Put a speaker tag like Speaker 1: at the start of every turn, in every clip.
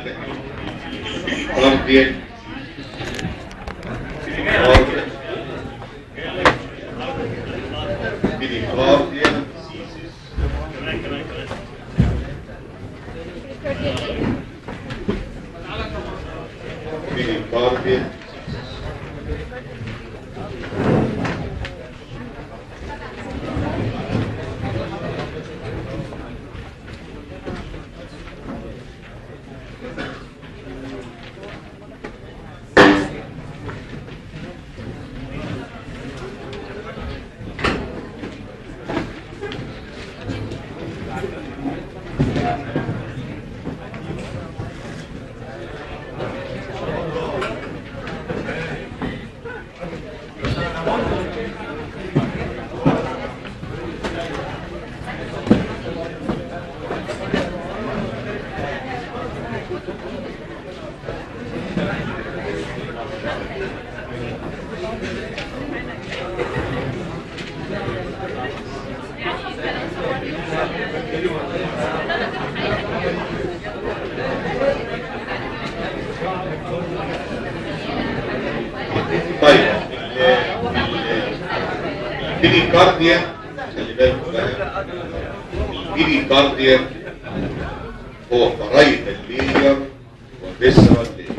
Speaker 1: كاردياك بريكارديال ديزيز بريكارديال طيب البيريكارديا خلي بالكم بقى البيريكارديا هو فرايتال لير وفيسرال لير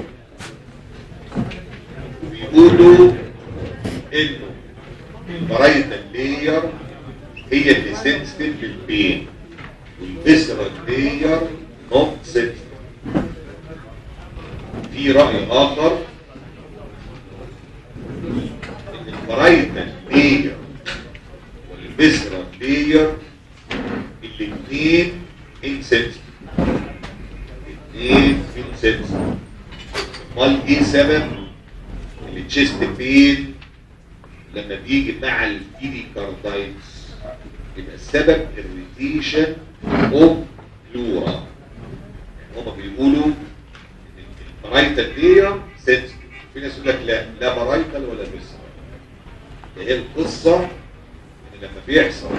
Speaker 1: وبيقولوا انه الفرايتال لير هي اللي سنسيتيف للبين والفيسرال لير نوت سنسيتيف في رأي آخر ان الفرايتال لير والفيسرال لير الاثنين انسنسيتيف الاثنين انسنسيتيف امال ايه سبب التشيست بين لما بيجي مع البيريكاردايتس يبقى السبب الريتيشن اوف بلورا يعني هما بيقولوا ان الفرايتال لير سنسيتيف في ناس يقول لك لا لا برايتال ولا فيسرال هي القصة ان لما بيحصل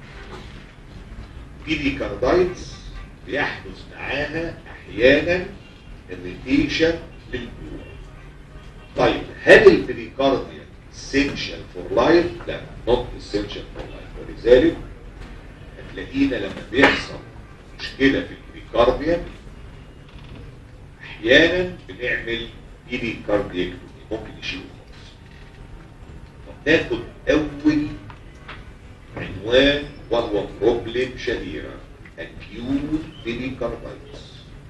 Speaker 1: بيريكاردايتس بيحدث معاها احيانا الريتيشن للبلورا طيب هل البريكارديا essential for life؟ لا not essential for life ولذلك هتلاقينا لما بيحصل مشكلة في البريكارديا احيانا بنعمل بيريكارديكتومي ممكن نشيله خالص طب ناخد اول عنوان وهو بروبلم شهيرة acute pericarditis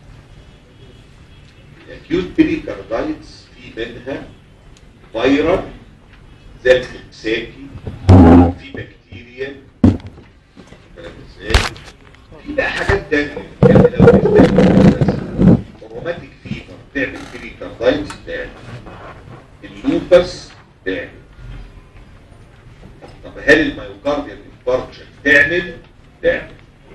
Speaker 1: الاكيوت بيريكاردايتس في منها فيروس زي الامساكي في بكتيريا فاهم ازاي؟ في بقى حاجات تانية يعني لو مثلا روماتيك فيبر تعمل بيريكاردايتس تعمل اللوبس تعمل طب هل الميوكارديال انفاركشن تعمل؟ تعمل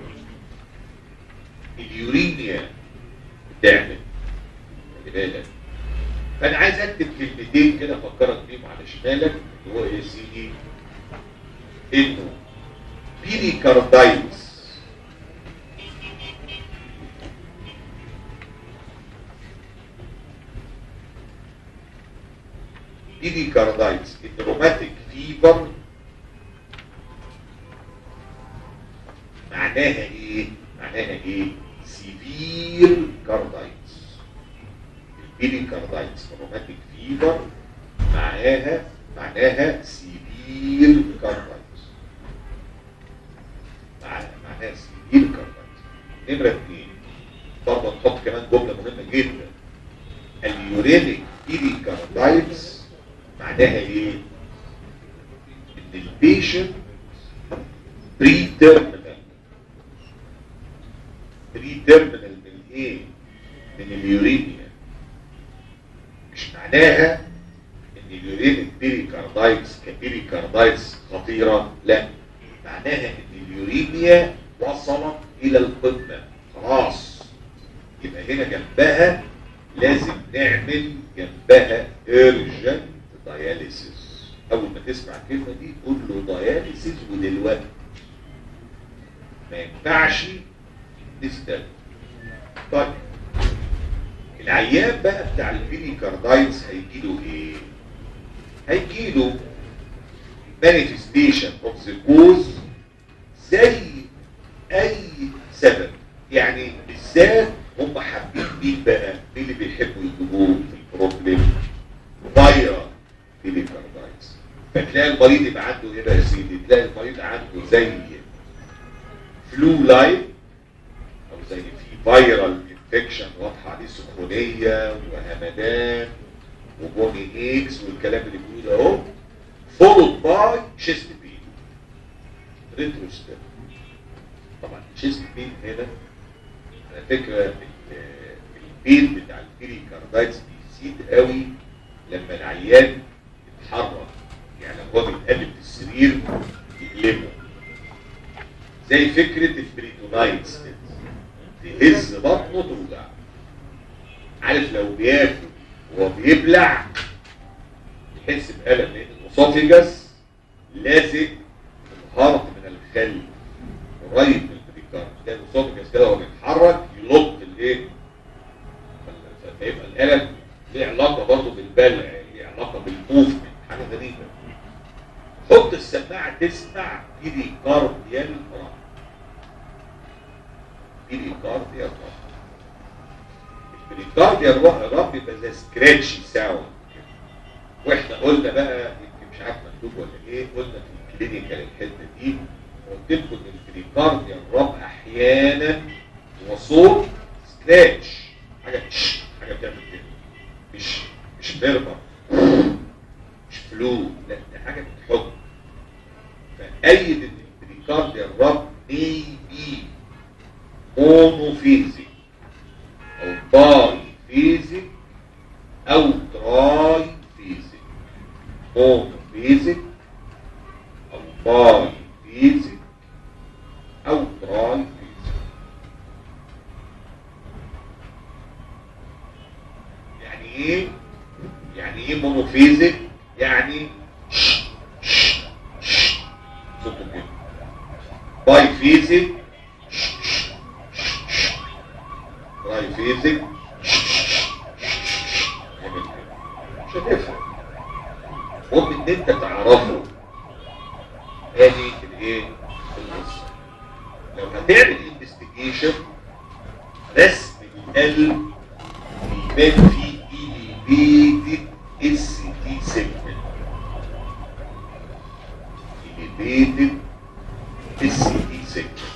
Speaker 1: اليورينيا تعمل خلي بالك فانا عايز اكتب كلمتين كده افكرك بيهم على شمالك اللي هو ايه يا سيدي انه بيريكاردايتس بيريكاردايتس الروماتيك فيبر معناها ايه معناها ايه سيفير كاردايتس البيريكاردايتس روماتيك فيبر معناها معناها سيفير كاردايتس معناها معناها سيفير كاردايتس نمرة اثنين برضه نحط كمان جملة مهمة جدا اليورينيك بيريكاردايتس معناها ايه؟ ان البيشنت بري تيرمينال بري تيرمينال من ايه؟ من اليورينيا مش معناها ان اليورينيك بيريكاردايتس كبيريكاردايتس خطيرة لا معناها ان اليورينيا وصلت الى القمة خلاص يبقى هنا جنبها لازم نعمل جنبها urgent dialysis اول ما تسمع الكلمة دي قول له dialysis ودلوقتي ما ينفعش نستنى طيب العيان بقى بتاع البيريكاردايتس هيجيله ايه؟ هيجيله manifestation of the cause زي اي سبب يعني بالذات هم حابين مين بقى مين اللي بيحبوا يجيبوه في البروبلم فايرال بيريكاردايتس فتلاقي المريض يبقى عنده ايه بقى يا سيدي تلاقي المريض عنده زي فلو لاين او زي في فايرال انفكشن واضحه عليه سخونيه وهمدان وبوني ايكس والكلام اللي بيقوله اهو فولود باي شيست بين ريتروستيب طبعا الشيست بين هنا على فكره ال- البين بتاع البيريكاردايتس بيزيد قوي لما العيان يتحرك يعني لو هو بيتقلب في السرير يقلبه زي فكره البريتونايتس كده تهز بطنه توجع عارف لو بياكل وهو بيبلع يحس بألم لأن الأسوفيجاس لازق في الهرط من الخلف قريب من البريكارد تلاقي الأسوفيجاس كده وهو بيتحرك يلط الإيه؟ ف- فيبقى الألم ليه علاقة برضه بالبلع ليه علاقة بالموفمنت حاجة غريبة حط السماعة تسمع بيريكارديال رب بيريكارديال رب البريكارديال رب يبقى زي سكراتشي ساوند واحنا قلنا بقى يمكن مش عارف مكتوب ولا ايه قلنا في الكلينيكال الحته دي قلت لكم ان البريكارديال رب احيانا هو صوت سكراتش حاجه تش حاجه بتعمل كده مش مش ميرمر مش فلو لا دي حاجه بتحط فأيد ان البريكارديال رب may be مونوفيزيك او باي فيزيك او تراي فيزيك مونوفيزيك او باي فيزيك او تراي فيزيك يعني ايه يعني ايه مونوفيزيك يعني ش ش ش صوته كده باي فيزيك راي فيزيك يعمل كده. مش هتفرق المهم ان انت تعرفه ادي الايه القصه لو هتعمل انفستيجيشن رسم القلب بيبان فيه elevated ST segment elevated ST segment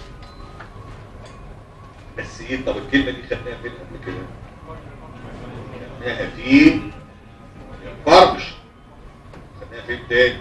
Speaker 1: بس ايه طب الكلمه دي خدناها فين قبل كده؟ خدناها في الفرش خدناها فين تاني؟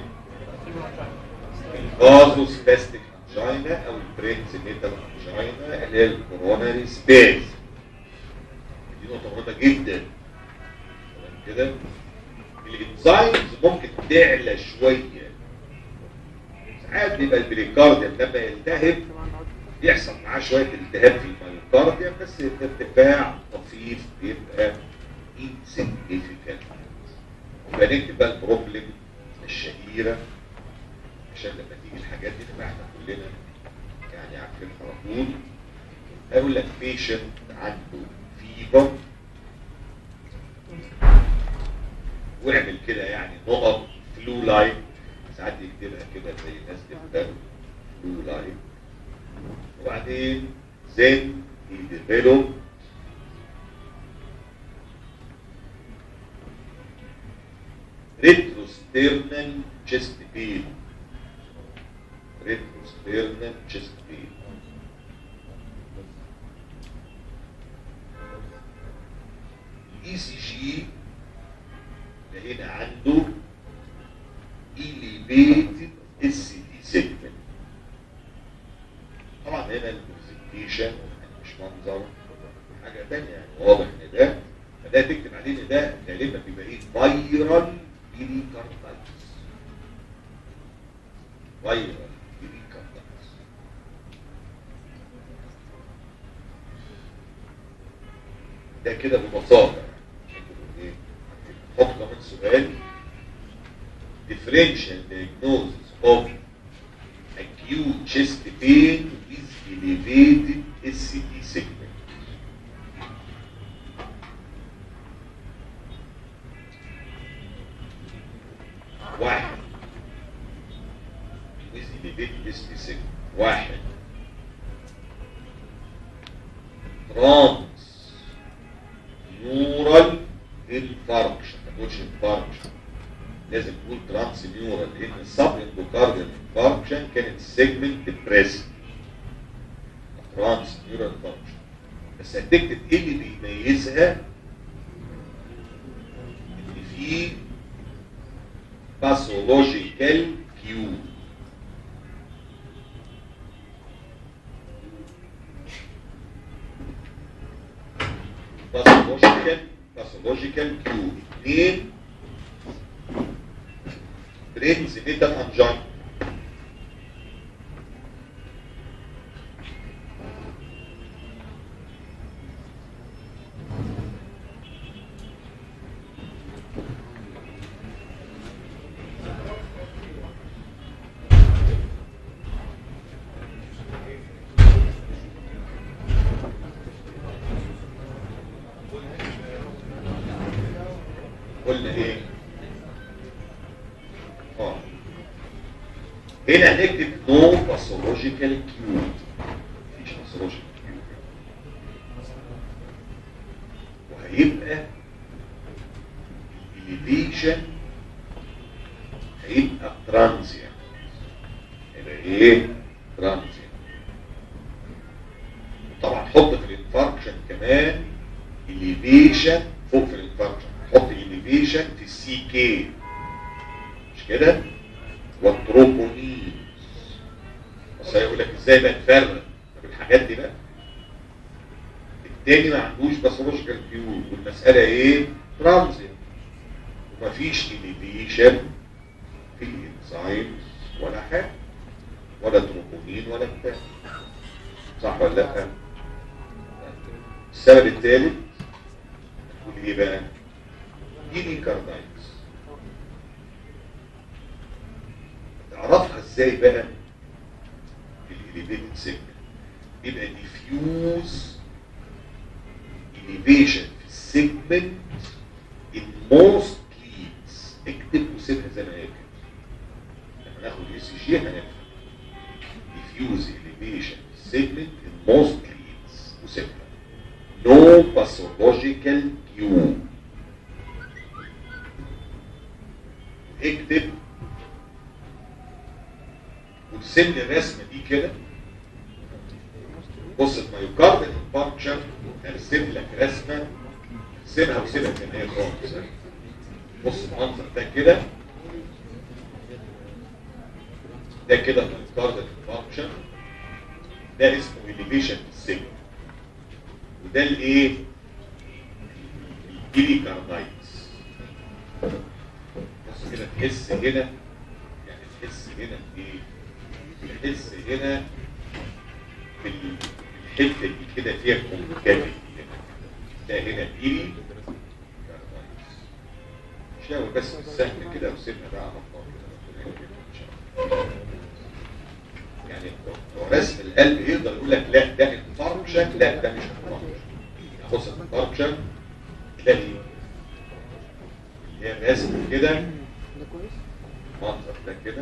Speaker 1: الفازو سباستيك انجينا او البرينس ميتال انجينا اللي هي الكوروناري سبيس دي نقطه مهمه جدا تمام كده الانزيمز ممكن تعلى شويه ساعات بيبقى البريكارديوم لما يلتهب يحصل معاه شويه التهاب في الميوكارديوم بس ارتفاع طفيف بيبقى insignificant يبقى نكتب بقى البروبلم الشهيره عشان لما تيجي الحاجات دي نبقى احنا كلنا يعني عارفين على طول اقول لك بيشنت عنده فيبر واعمل كده يعني نقط فلو لاين ساعات يكتبها كده زي الناس تكتب فلو لاين وبعدين then he developed retrosternal chest pain retrosternal chest pain الاي سي جي لقينا عنده elevated SCD segment طبعا هنا البرزنتيشن مش منظر حاجه ثانيه يعني واضح ان ده فده تكتب عليه ان ده غالبا بيبقى ايه فايرال بيريكاردايتس فايرال بيريكاردايتس ده كده ببساطه يعني نحط كمان سؤال differential diagnosis of acute chest pain with elevated SCD segment واحد with elevated ST signal واحد ترانس نيورال انفاركشن ما تقولش انفاركشن لازم تقول ترانس نيورال لان السب اندوكارديال انفاركشن كانت سيجمنت بريست ترانس نيورال انفاركشن بس هتكتب ايه اللي بيميزها ان في باثولوجيكال كيو باثولوجيكال باثولوجيكال كيو اثنين برينز ميتا انجين قلنا ايه اه هنا هنكتب نو باثولوجيكال كيو مفيش باثولوجيكال كيو وهيبقى الاليفيشن هيبقى ترانزيان هيبقى ايه ترانزيان طبعا حط في الانفاركشن كمان اليفيشن فوق في الانفاركشن حط اليفيشن في السي كي مش كده والتروبونينز بس هيقول لك ازاي بقى نفرق طب الحاجات دي بقى التاني ما عندوش باثولوجيكال كيو والمساله ايه ترانزيت ومفيش اليفيشن في الانزيمز ولا حاجه ولا تروبونين ولا بتاع صح ولا لا السبب الثالث تقول ايه بقى دي كاردايتس تعرفها ازاي بقى الاليفيتد سيجنال بيبقى ديفيوز elevation في السيجمنت in most leads اكتب وسيبها زي ما هي كده لما ناخد الاي سي جي هنفهم diffuse elevation في السيجمنت in most leads وسيبها no pathological cue اكتب وتسيب لي الرسمه دي كده بص الميوكارد انفاركشن هرسم لك رسمه سيبها وسيبها زي ما هي خالص بص المنظر ده كده ده كده الميوكارد انفاركشن ده اسمه elevation في السجن وده الايه الجليكاردايتس بص كده تحس هنا يعني تحس هنا بايه تحس هنا في الحته دي كده فيها كونكافيتي ده هنا بيري شاور بس بالسهم كده وسيبها بقى على الله كده ان شاء الله يعني لو رسم القلب يقدر يقول لك لا ده انفاركشن لا ده مش انفاركشن بص الانفاركشن تلاقي هي الرسم كده منظر ده كده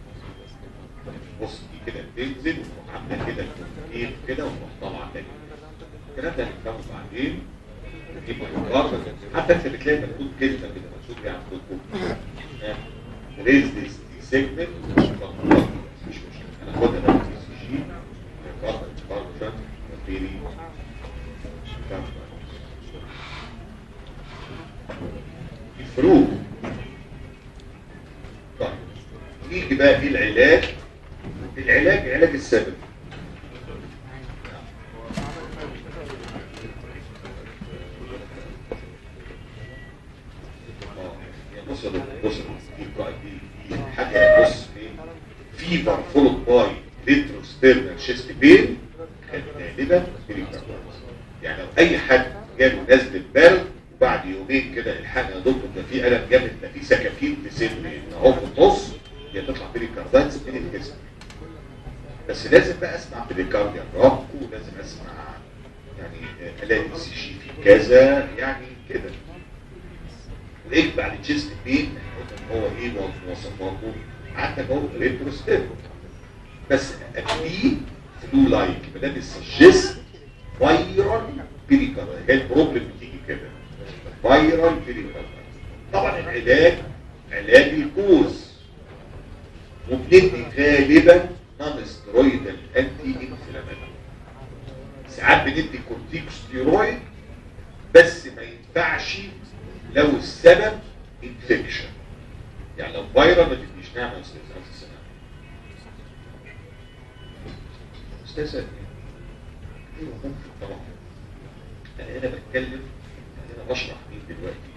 Speaker 1: بص دي كده بتنزل وتروح عامله كده ايه كده وتروح طالعه تاني الكلام ده هنفهمه بعدين دي مقارنه حتى انت بتلاقي مكتوب كلمه كده مكتوب يعني مكتوب ريز ديس سيجمنت مش مشكله هناخدها بقى في سي جي مقارنه مقارنه وبيري الفروق طيب نيجي بقى ايه العلاج العلاج علاج السبب بص بص دي دي حاجه بص فيفر فولد باي ريتروستيرنال شيست بين غالبا يعني لو اي حد جاله نزله برد وبعد يومين كده الحقنا يا دكتور ده في الم جامد ده في سكاكين في صدري اهو في النص هي تطلع بريكاردايتس من الجسم بس لازم بقى اسمع بريكارديا رابكو ولازم اسمع يعني الاقي سي جي في كذا يعني كده تلاقيك بعد تشيست بين هو ايه مواصفاته عندك اهو ريتروستيب بس قبليه فلو لايك يبقى ده بيسجست فايرال بيريكال هي البروبلم بتيجي كده فايرال بيريكال طبعا العلاج علاج الكوز وبندي غالبا نون سترويدال انتي انفلاماتوري ساعات بندي كورتيكوستيرويد بس ما ينفعش لو السبب انفكشن يعني لو فيرال ما تديش نعمه يا استاذ الف سنه استاذ ايوه ممكن طبعا انا هنا بتكلم انا بشرح مين دلوقتي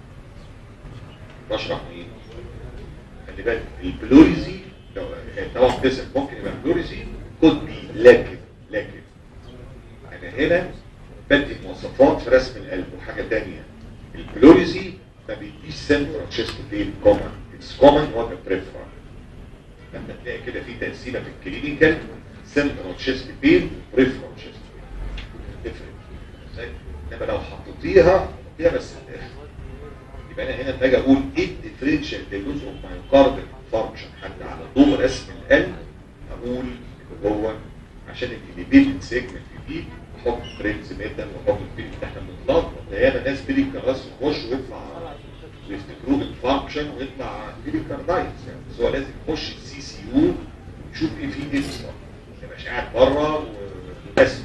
Speaker 1: بشرح مين خلي بالك البلوريزي لو طبعا بتسال ممكن يبقى البلوريزي كود بي لكن لكن انا هنا بدي مواصفات في رسم القلب وحاجه ثانيه البلوريزي ما بيديش سنترال تشيست بين كومن اتس كومن وات بريفرال لما تلاقي كده في تقسيمه في الكلينيكال سنترال تشيست بين بريفرال تشيست بين تفرق انما لو حطيتيها حطيها بس الاخر يبقى انا هنا باجي اقول ايه الديفرنشال ديلوز اوف مايوكاردال فانكشن حتى على ضوء رسم القلب اقول اللي هو عشان الاليفيتد سيجمنت دي احط برنس ميتال واحط الفيلم تحت المطلق وتلاقيها ناس بيلي كراس يخش ويطلع ويفتكروه بالفانكشن ويطلع بيلي كاردايتس يعني بس هو لازم يخش السي سي يو ويشوف ايه فيه نسبه ما يبقاش قاعد بره وبس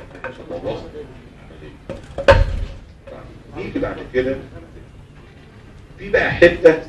Speaker 1: نيجي بعد كده في بقى حته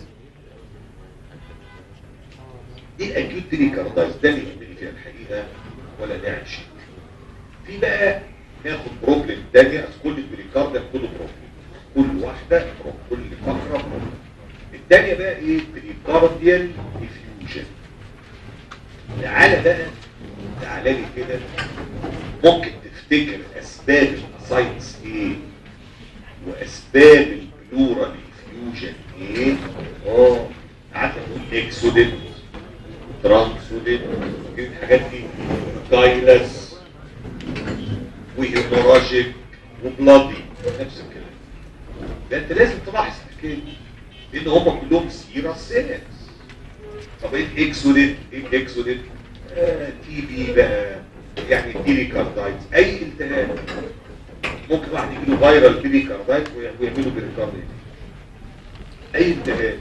Speaker 1: دي اكيد بيلي كاردايتس ده اللي يهمني فيها الحقيقه ولا داعي شيء في بقى ناخد بروبلم تانية كل البريكارديا كله بروبلم كل واحدة كل فقرة بروبلم التانية بقى ايه بريكارديال ديفيوجن تعالى بقى تعالى لي كده ممكن تفتكر اسباب الاسايتس ايه واسباب البلورال ديفيوجن ايه اه قعدت اقول اكسودنت ترانسودنت الحاجات دي دايلس وهيموراجيك وبلادي نفس الكلام ده انت لازم تلاحظ الحكايه دي لان هم كلهم سيرا سيلز طب ايه اكسوديت ايه اكسوديت آه تي بي بقى يعني بيريكاردايتس اي التهاب ممكن واحد يجي له فيرال بيريكاردايتس ويعملوا بيريكاردايتس اي التهاب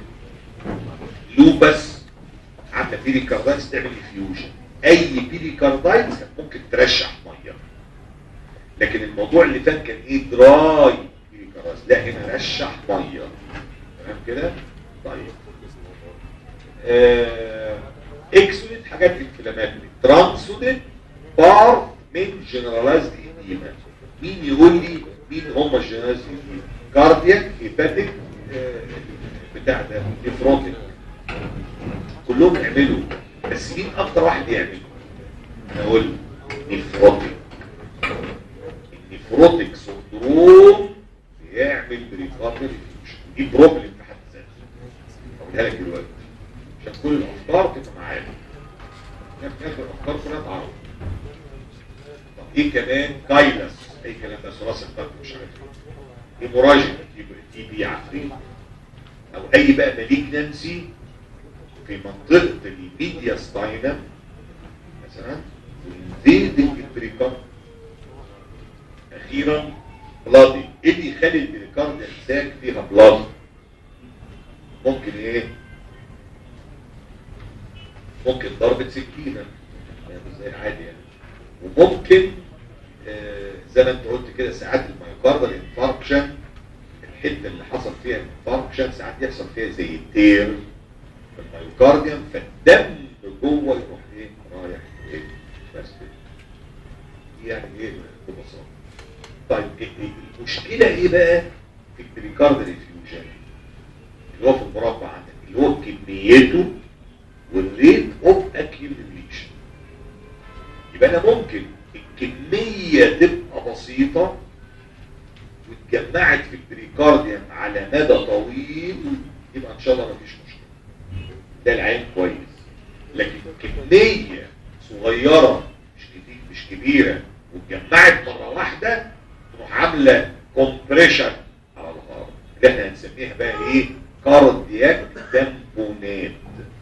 Speaker 1: لوبس عامله بيريكاردايتس تعمل افيوجن اي بيريكاردايتس ممكن ترشح ميه لكن الموضوع اللي فات كان ايه دراي بيريكاردايتس لا هنا رشح ميه تمام كده طيب آه اكسودت حاجات انفلاماتوري ترانسودت بار من جنرالايزد ايديما مين يقول لي مين هم الجنرالايزد ايديما كاردياك هيباتيك آه بتاع ده نفروتيك كلهم يعملوا بس مين اكتر واحد يعمل انا اقول نفروتيك النفروتيك سندروم بيعمل بريكارديال دي بروبلم في حد ذاتها اقولها لك دلوقتي عشان كل الافكار تبقى معانا ناخد الافكار كلها تعرف طب ايه كمان كايلس اي كلام بس راس القلب مش عارف ايه هيموراجيك تي بي عفريت او اي بقى ماليجنانسي في منطقه الميديا ستاينم مثلا وينفيدنج البريكارد اخيرا بلادي ايه اللي يخلي البريكارد ساك فيها بلاد ممكن ايه ممكن ضربة سكينة يعني زي العادي يعني وممكن آه زي ما انت قلت كده ساعات الميوكاردال انفاركشن الحته اللي حصل فيها انفاركشن ساعات يحصل فيها زي التير في الميوكارديوم فالدم جوه يروح ايه رايح ايه بس كده يعني ايه ببساطه طيب إيه المشكله ايه بقى في البريكاردال انفيوجن اللي هو في المربع عندك اللي هو كميته والريت اوف اكيوميليشن يبقى انا ممكن الكميه تبقى بسيطه واتجمعت في البريكارديوم على مدى طويل يبقى ان شاء الله مفيش مشكله ده العين كويس لكن كميه صغيره مش كتير مش كبيره واتجمعت مره واحده تروح عامله كومبريشن على الهارت اللي احنا هنسميها بقى ايه كاردياك تامبونات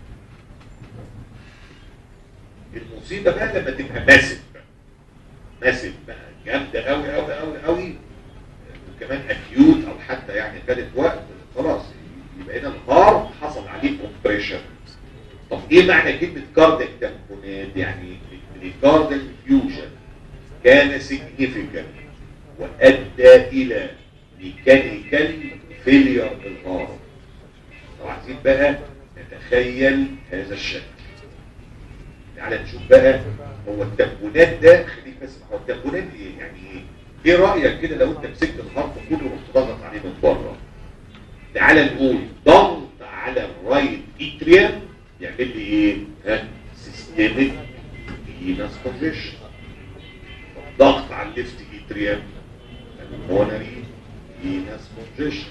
Speaker 1: المصيبه بقى لما تبقى ماسف بقى ماسف بقى جامده قوي قوي قوي قوي وكمان اكيوت او حتى يعني خدت وقت خلاص يبقى هنا الهارت حصل عليه كومبريشن طب ايه معنى كلمه كاردياك تامبونات يعني الكاردياك فيوجن كان سيجنيفيكانت وادى الى ميكانيكال فيلير الهارت لو عايزين بقى نتخيل هذا الشكل تعالى نشوف بقى هو التامبونات ده خليك بس هو التامبونات ايه يعني ايه ايه رايك كده لو انت مسكت الهارت كله ورحت ضغط عليه من بره تعالى نقول ضغط على الرايت اتريم يعمل لي ايه ها سيستميك فينس كونجيشن ضغط على الليفت اتريم المونري فينس كونجيشن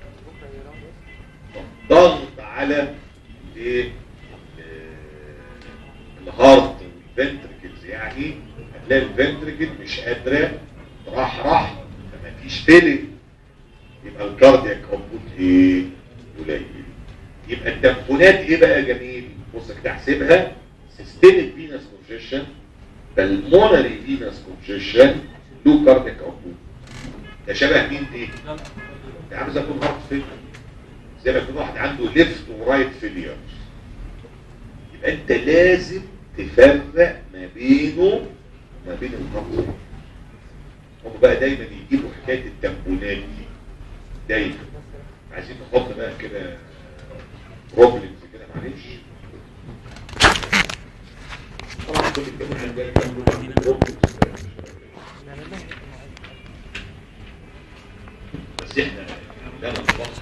Speaker 1: ضغط على ايه الهارت والفنتركلز يعني هتلاقي الفنتركل مش قادره راح راح فما فيش فيلم يبقى الكاردياك اوتبوت ايه قليل يبقى التنفونات ايه بقى جميل بص كده احسبها سيستميك فينس كونجيشن بالمونري فينس كونجيشن له كاردياك اوتبوت ده شبه مين دي؟ ده عامل زي يكون هارت فيلر زي ما يكون واحد عنده ليفت ورايت فيلير يبقى انت لازم تفرق ما بينه وما بين الهارت هم بقى دايما يجيبوا حكايه التنبونات دي دايما عايزين نحط بقى كده بروبلمز كده معلش طبعا كل الجماعه جايه بس احنا لنا الفصل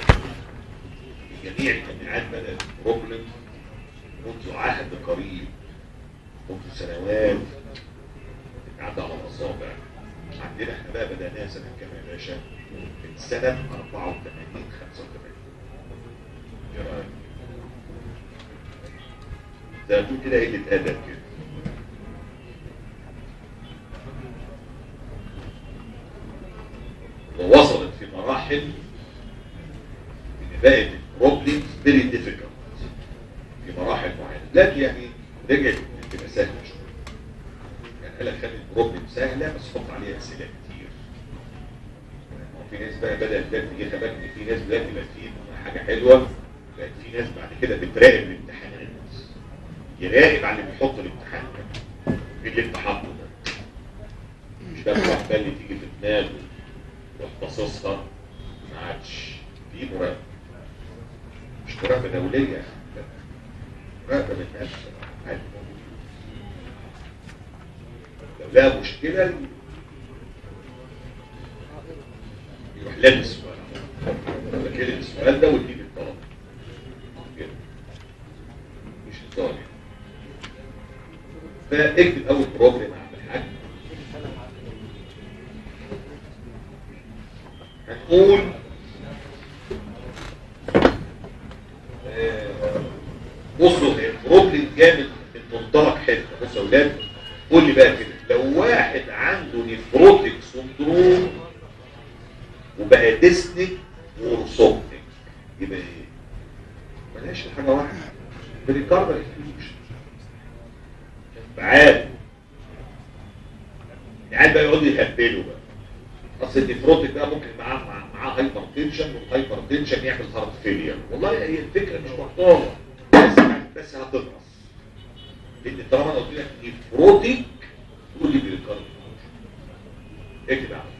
Speaker 1: جميع الجامعات بدات بروبلم منذ عهد قريب منذ سنوات تتعدى على الاصابع عندنا احنا بقى بدأناها سنة كام يا باشا؟ من سنة 84 85 ايه رأيك؟ زي ما تقول كده قلة أدب كده ووصلت في مراحل ان بقت البروبلم فيري ديفيكولت في مراحل معينة لكن يعني رجعت تبقى سهلة شوية يعني قال لك خلي البروبلم سهلة بس حط عليها أسئلة كتير في ناس بقى بدأت دلوقتي تيجي خباك ان في ناس دلوقتي بقت في حاجة حلوة بقت في ناس بعد كده بتراقب الامتحانات يراقب على اللي بيحط الامتحان ده اللي انت حاطه ده مش بقى واحد بقى اللي تيجي في دماغه يروح باصصها ما عادش دي مراقبة مش مراقبة دولية يعني مراقبة من نفس عادي موجود لو لقى مشكلة يروح لابس السؤال يبقى كده السؤال ده ويجيب الطلب كده مش الطالب فاكتب اول بروجرام عند الحاج هنقول آه، بصوا البروبلم جامد من منطلق حته بصوا يا اولاد قول لي بقى كده لو واحد عنده نيفروتيك سندروم وبقى ديسنيك ورسوبتك يبقى ايه؟ ملهاش حاجه واحده بريكاردر انفيوجن فعال العيال بقى يقعدوا يهبلوا بقى اصل النيفروتيك بقى ممكن معاه مع- معاه هايبر تنشن والهايبر تنشن يعمل هارت فيلير والله هي الفكره مش محتاره بس بس هتنقص لان طالما انا قلت لك نيفروتيك تقول لي بريكاردر اكتب على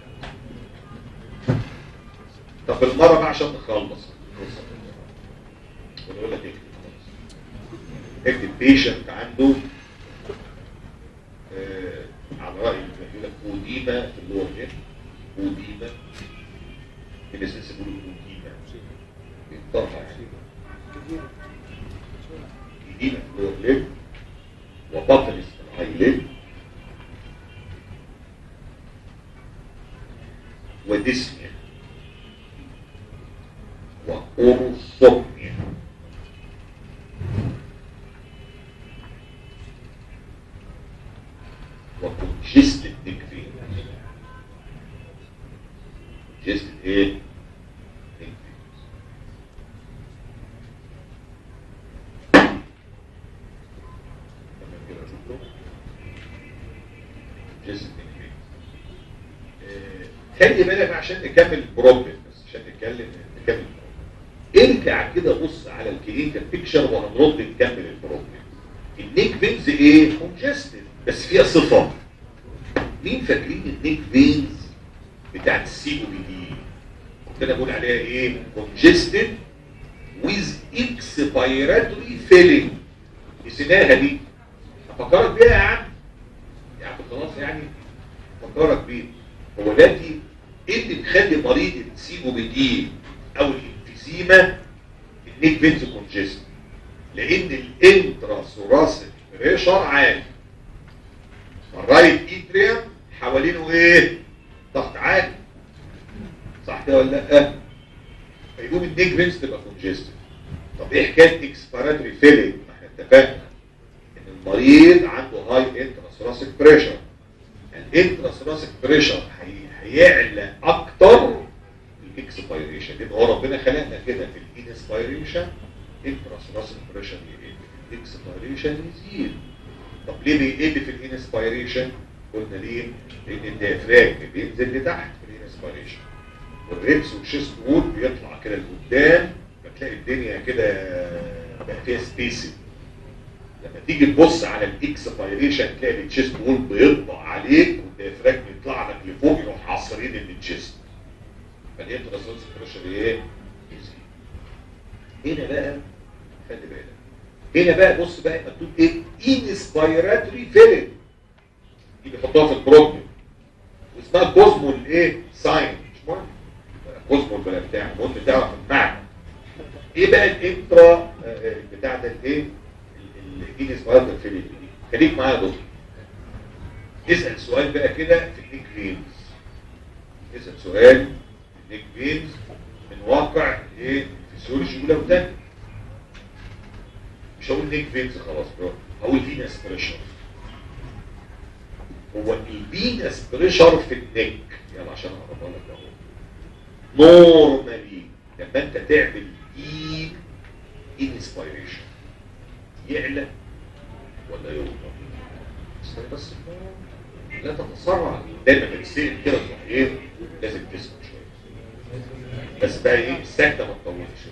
Speaker 1: طب بالمره بقى عشان نخلص ونقول لك اكتب خلاص اكتب بيشنت عنده آه على راي اللي بيقول لك اوديما في اللور ليب اوديما في ناس لسه بيقولوا اوديما بيتطرح يعني اوديما في اللور ليب وبطلس في الهاي ليب وديسنيا وأورثوبيا وكونجستد نيكفين كونجستد ايه؟ خلي بالك بقى عشان نكمل البروبلم بس عشان نتكلم نكمل البروبلم ارجع كده بص على الكلينيكال بيكتشر وهنرد نكمل البروبلم النيك فينز ايه كونجستد بس فيها صفه مين فاكرين النيك فينز بتاعت السي او بي دي كنت انا بقول عليها ايه كونجستد ويز اكسبيراتوري فيلينج نسيناها دي افكرك بيها يا عم يا عم خلاص يعني افكرك بيها هو دلوقتي ايه اللي مخلي مريض السي او بي دي او الانفيزيما النيك فينز كونجستد لان الانترا ثوراسيك بريشر عالي الرايت اتريم حوالينه ايه ضغط عالي صح كده ولا لا فيقوم النيك فينز تبقى كونجستد طب ايه حكايه اكسبيراتوري فيلينج ما احنا اتفقنا ان المريض عنده هاي انترا ثوراسيك بريشر الانترا ثوراسيك بريشر هيعلى اكتر الاكسبيريشن لان هو ربنا خلقنا كده في الانسبيريشن انترا ثوراسيك بريشر يقل الاكسبيريشن يزيد طب ليه بيقل في الانسبيريشن قلنا ليه لان الديافراجم بينزل لتحت في الانسبيريشن والريبس والشيست وول بيطلع كده لقدام فتلاقي الدنيا كده بقى فيها سبيسنج لما تيجي تبص على الاكسبيريشن تلاقي التشيست وول بيطبع عليك والديافراجم يطلع لك لفوق يروح عصرين التشيست فالانتراسونس بريشر ايه؟ يزيد هنا بقى خلي بالك هنا بقى بص بقى مكتوب ايه؟ انسبيراتوري فيلم دي بيحطوها في البروبلم واسمها كوزمول ايه؟ ساين مش مهم كوزمول ولا بتاع المهم تعرف المعنى ايه بقى الانترا بتاع ده الايه؟ الانسبيراتوري فيلم دي خليك معايا يا دكتور اسال سؤال بقى كده في النيك فينز اسال سؤال في النيك فينز من واقع ايه فيسيولوجي اولى وثانيه مش هقول نيك فينز خلاص برو هقول فينس بريشر هو الفينس بريشر في النيك يلا عشان اقربها لك اهو نورمالي لما انت تعمل ديب انسبيريشن يعلى ولا يوطى استنى بس لا تتسرع دايما بتسير كده تروح ايه لازم تسكت شويه بس بقى ايه السكته ما تطولش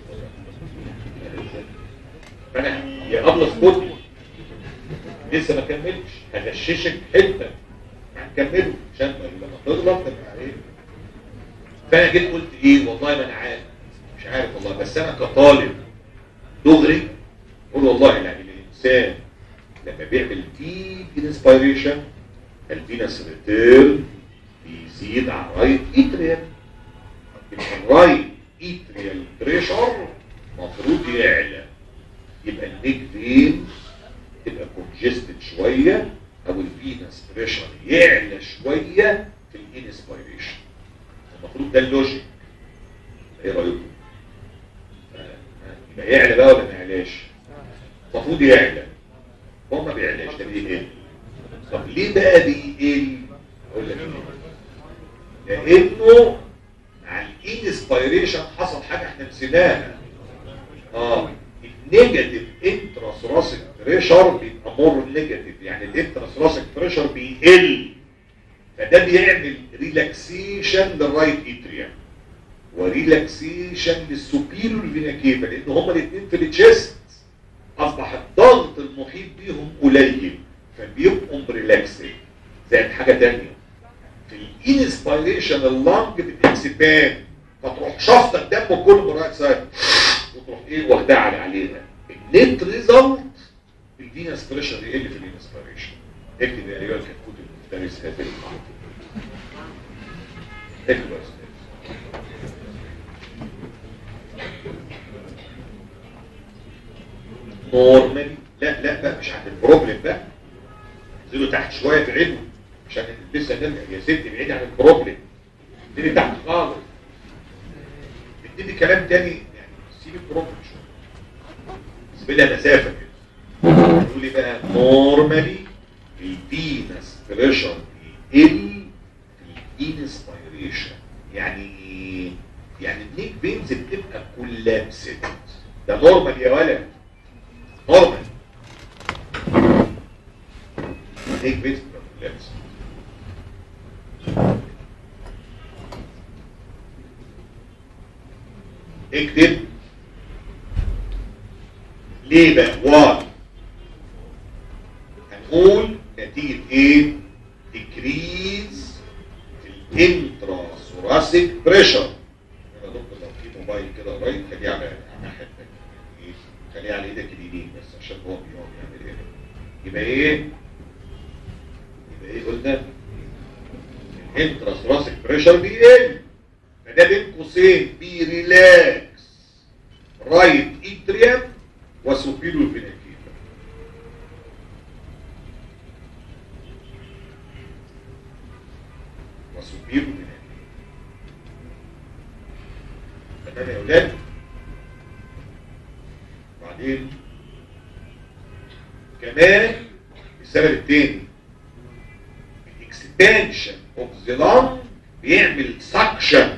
Speaker 1: فانا يا قبل اسكت لسه ما كملتش هغششك حته هنكمله عشان لما تغلط تبقى ايه فانا جيت قلت ايه والله ما انا عارف مش عارف والله بس انا كطالب دغري قول والله يعني الانسان لما بيعمل ديب انسبيريشن الفينس ريتيرن بيزيد على الرايت اتريال الرايت اتريال بريشر المفروض يعلى يبقى النيك فين تبقى كونجستد شويه او الفينس بريشر يعلى شويه في الانسبيريشن المفروض ده اللوجيك ايه رايكم؟ يبقى يعلى بقى ولا ما يعلاش؟ المفروض يعلى هو ما بيعلاش ده بيقل طب ليه بقى بيقل؟ اقول لك ليه؟ لانه مع الانسبيريشن حصل حاجه احنا نسيناها اه النيجاتيف انترا ثوراسيك بريشر بيبقى مور نيجاتيف يعني الانترا ثوراسيك بريشر بيقل فده بيعمل ريلاكسيشن للرايت اتريوم وريلاكسيشن للسوبيريور فينا كيفا لان هما الاثنين في التشيست اصبح الضغط المحيط بيهم قليل فبيبقوا ريلاكسنج زائد حاجه ثانيه في الانسبيريشن اللنج بتكسبان فتروح شفط الدم كله من رايت سايد وتروح ايه واخدها على عليها النت ريزلت الفينس بريشر يقل في الانسبيريشن اكتب يا ايها الكتكوت المفترس هذه المعلومه اكتب يا استاذ نورمالي لا لا بقى مش عند البروبلم بقى انزلوا تحت شويه في علمه عشان لسه نرجع يا ستي بعيد عن البروبلم ابتدي تحت خالص ابتدي كلام تاني يعني سيب البروبلم شويه سيب لها مسافه كده يقول لي بقى نورمالي الفينس بريشر بيقل في الانسبيريشن يعني ايه؟ يعني النيك بينز بتبقى كولابسد ده نورمال يا ولد نورمال النيك بينز بتبقى كولابسد اكتب ليه بقى واي هنقول نتيجة ايه decrease في الانترا ثوراسيك بريشر انا دكتور لو في موبايل كده قريب خليه على على حته ايه خليه على ايدك اليمين بس عشان هو بيقعد يعمل ايه يبقى ايه يبقى ايه قلنا الانترا ثوراسيك بريشر بيقل فده بين قوسين بيريلاكس رايت اتريم وسوبيرو فينيكيلا وسوبيرو فينيكيلا تمام يا اولاد وبعدين كمان السبب الثاني الاكسبانشن اوف ذا لانج بيعمل سكشن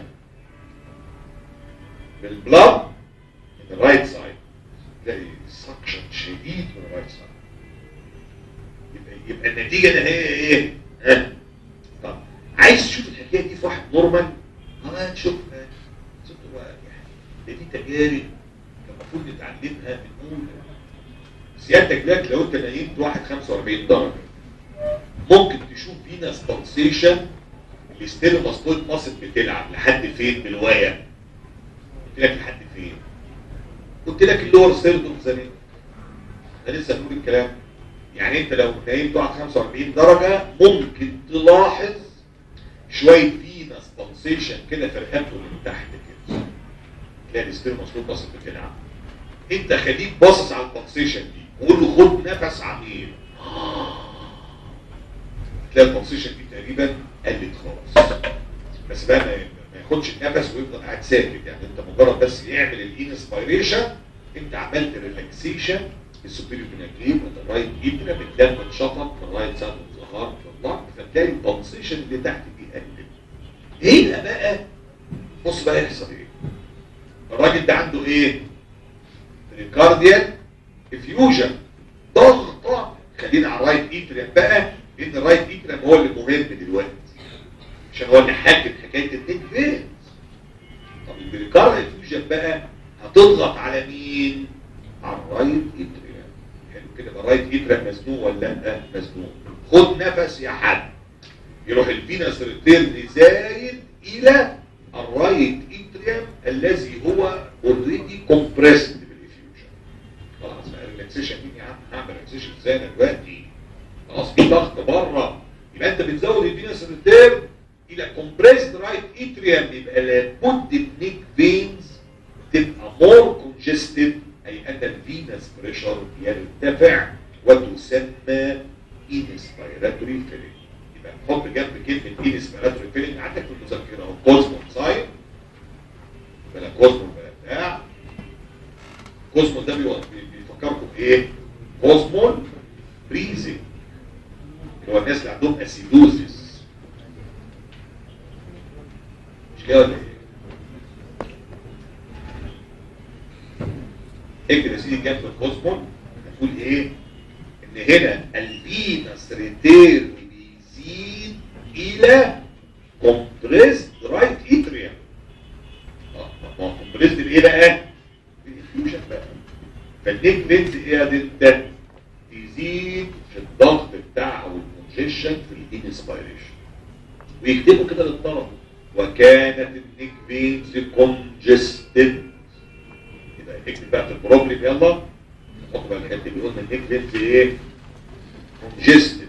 Speaker 1: بالبلاد من الرايت سايد تلاقي سكشن شديد من الرايت سايد يبقى, يبقى النتيجه النهائيه ايه؟ ها؟ طب عايز تشوف الحكايه دي في واحد نورمال؟ اه تشوف شوف يعني ده دي تجارب المفروض نتعلمها من اولى سيادتك دلوقتي لو انت نايمت واحد 45 درجه ممكن تشوف فينا سبونسيشن الستيل مصطوط مصر بتلعب لحد فين بالوايه قلت لك لحد فين قلت لك اللور سيرد اوف ذا انا لسه بقول الكلام يعني انت لو نايم تقعد 45 درجه ممكن تلاحظ شويه فينا سبونسيشن كده في رقبته من تحت كده تلاقي الستيل مصطوط مصر بتلعب انت خليك باصص على البونسيشن دي وقول له خد نفس عميق تلاقي البونسيشن دي تقريبا قلت خالص بس بقى ما ما ياخدش النفس ويفضل قاعد ساكت يعني انت مجرد بس يعمل الانسبيريشن انت عملت ريلاكسيشن السوبيريور فيناكليم الرايت ايبرا الدم اتشطط في الرايت سايد ظهر في اللنج فتلاقي البونسيشن اللي تحت دي قلت هنا بقى بص بقى يحصل ايه الراجل ده عنده ايه ريكارديال افيوجن ضغطه خلينا على الرايت ايتريم بقى لان الرايت ايتريم هو اللي مهم دلوقتي عشان هو اللي حاكم حكايه النيك فينز طب البريكارديال افيوجن بقى هتضغط على مين؟ على الرايت ايتريم حلو كده يبقى الرايت ايتريم مزنوق ولا لا مزنوق خد نفس يا حد يروح الفينس ريتيرن زايد الى الرايت ايتريم الذي هو اوريدي كومبريسد بالافيوجن خلاص بقى الريلاكسيشن دي يا عم هعمل ريلاكسيشن ازاي انا دلوقتي خلاص في ضغط بره يبقى انت بتزود الفينس ريتيرن الى كومبريسد رايت اتريوم يبقى لابد النيك فينز تبقى مور كونجستد اي ان الفينس بريشر يرتفع وتسمى انسبيراتوري فيلينج يبقى نحط جنب كلمه انسبيراتوري فيلينج عندك في المذكره اهو كوزمون ساين بلا كوزمون بلا بتاع كوزمون ده بيفكركم بايه؟ كوزمون بريزنج اللي هو الناس اللي عندهم اسيدوزيس مش كده ولا ايه؟ اكتب يا سيدي جنب الكوزمون هتقول ايه؟ ان هنا الفينس ريتيرن بيزيد الى كومبريسد رايت اتريوم اه ما هو كومبريسد بايه بقى؟ بالانفيوجن بقى فالنيك فينز ايه يا دنت؟ تزيد في الضغط بتاعها والكونجيشن في الانسبيريشن ويكتبوا كده للطلبه وكانت النيك فينز كونجستد يبقى اكتب بقى في البروبلم يلا نحط بقى الحته اللي قلنا النيك فينز ايه؟ كونجستد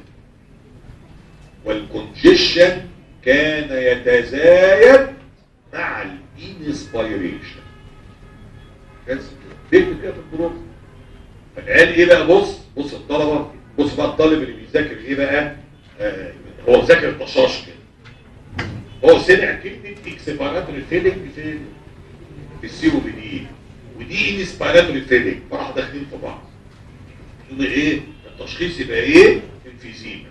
Speaker 1: والكونجيشن كان يتزايد مع الانسبيريشن بس تكتب كده في البروبلم فالعيال ايه بقى بص بص الطلبه بص بقى الطالب اللي بيذاكر ايه بقى آه هو ذاكر طشاش كده هو سمع كلمه اكسبيراتوري فيلنج في في السي او بي دي ودي انسبيراتوري فيلنج فراح داخلين في بعض يقول ايه التشخيص يبقى ايه انفيزيما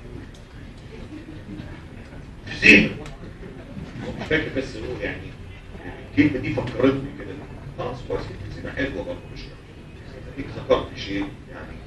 Speaker 1: انفيزيما هو مش فاكر بس هو يعني الكلمه دي فكرتني كده خلاص كويس انفيزيما حلوه برضه مش هيك ذكرت شيء يعني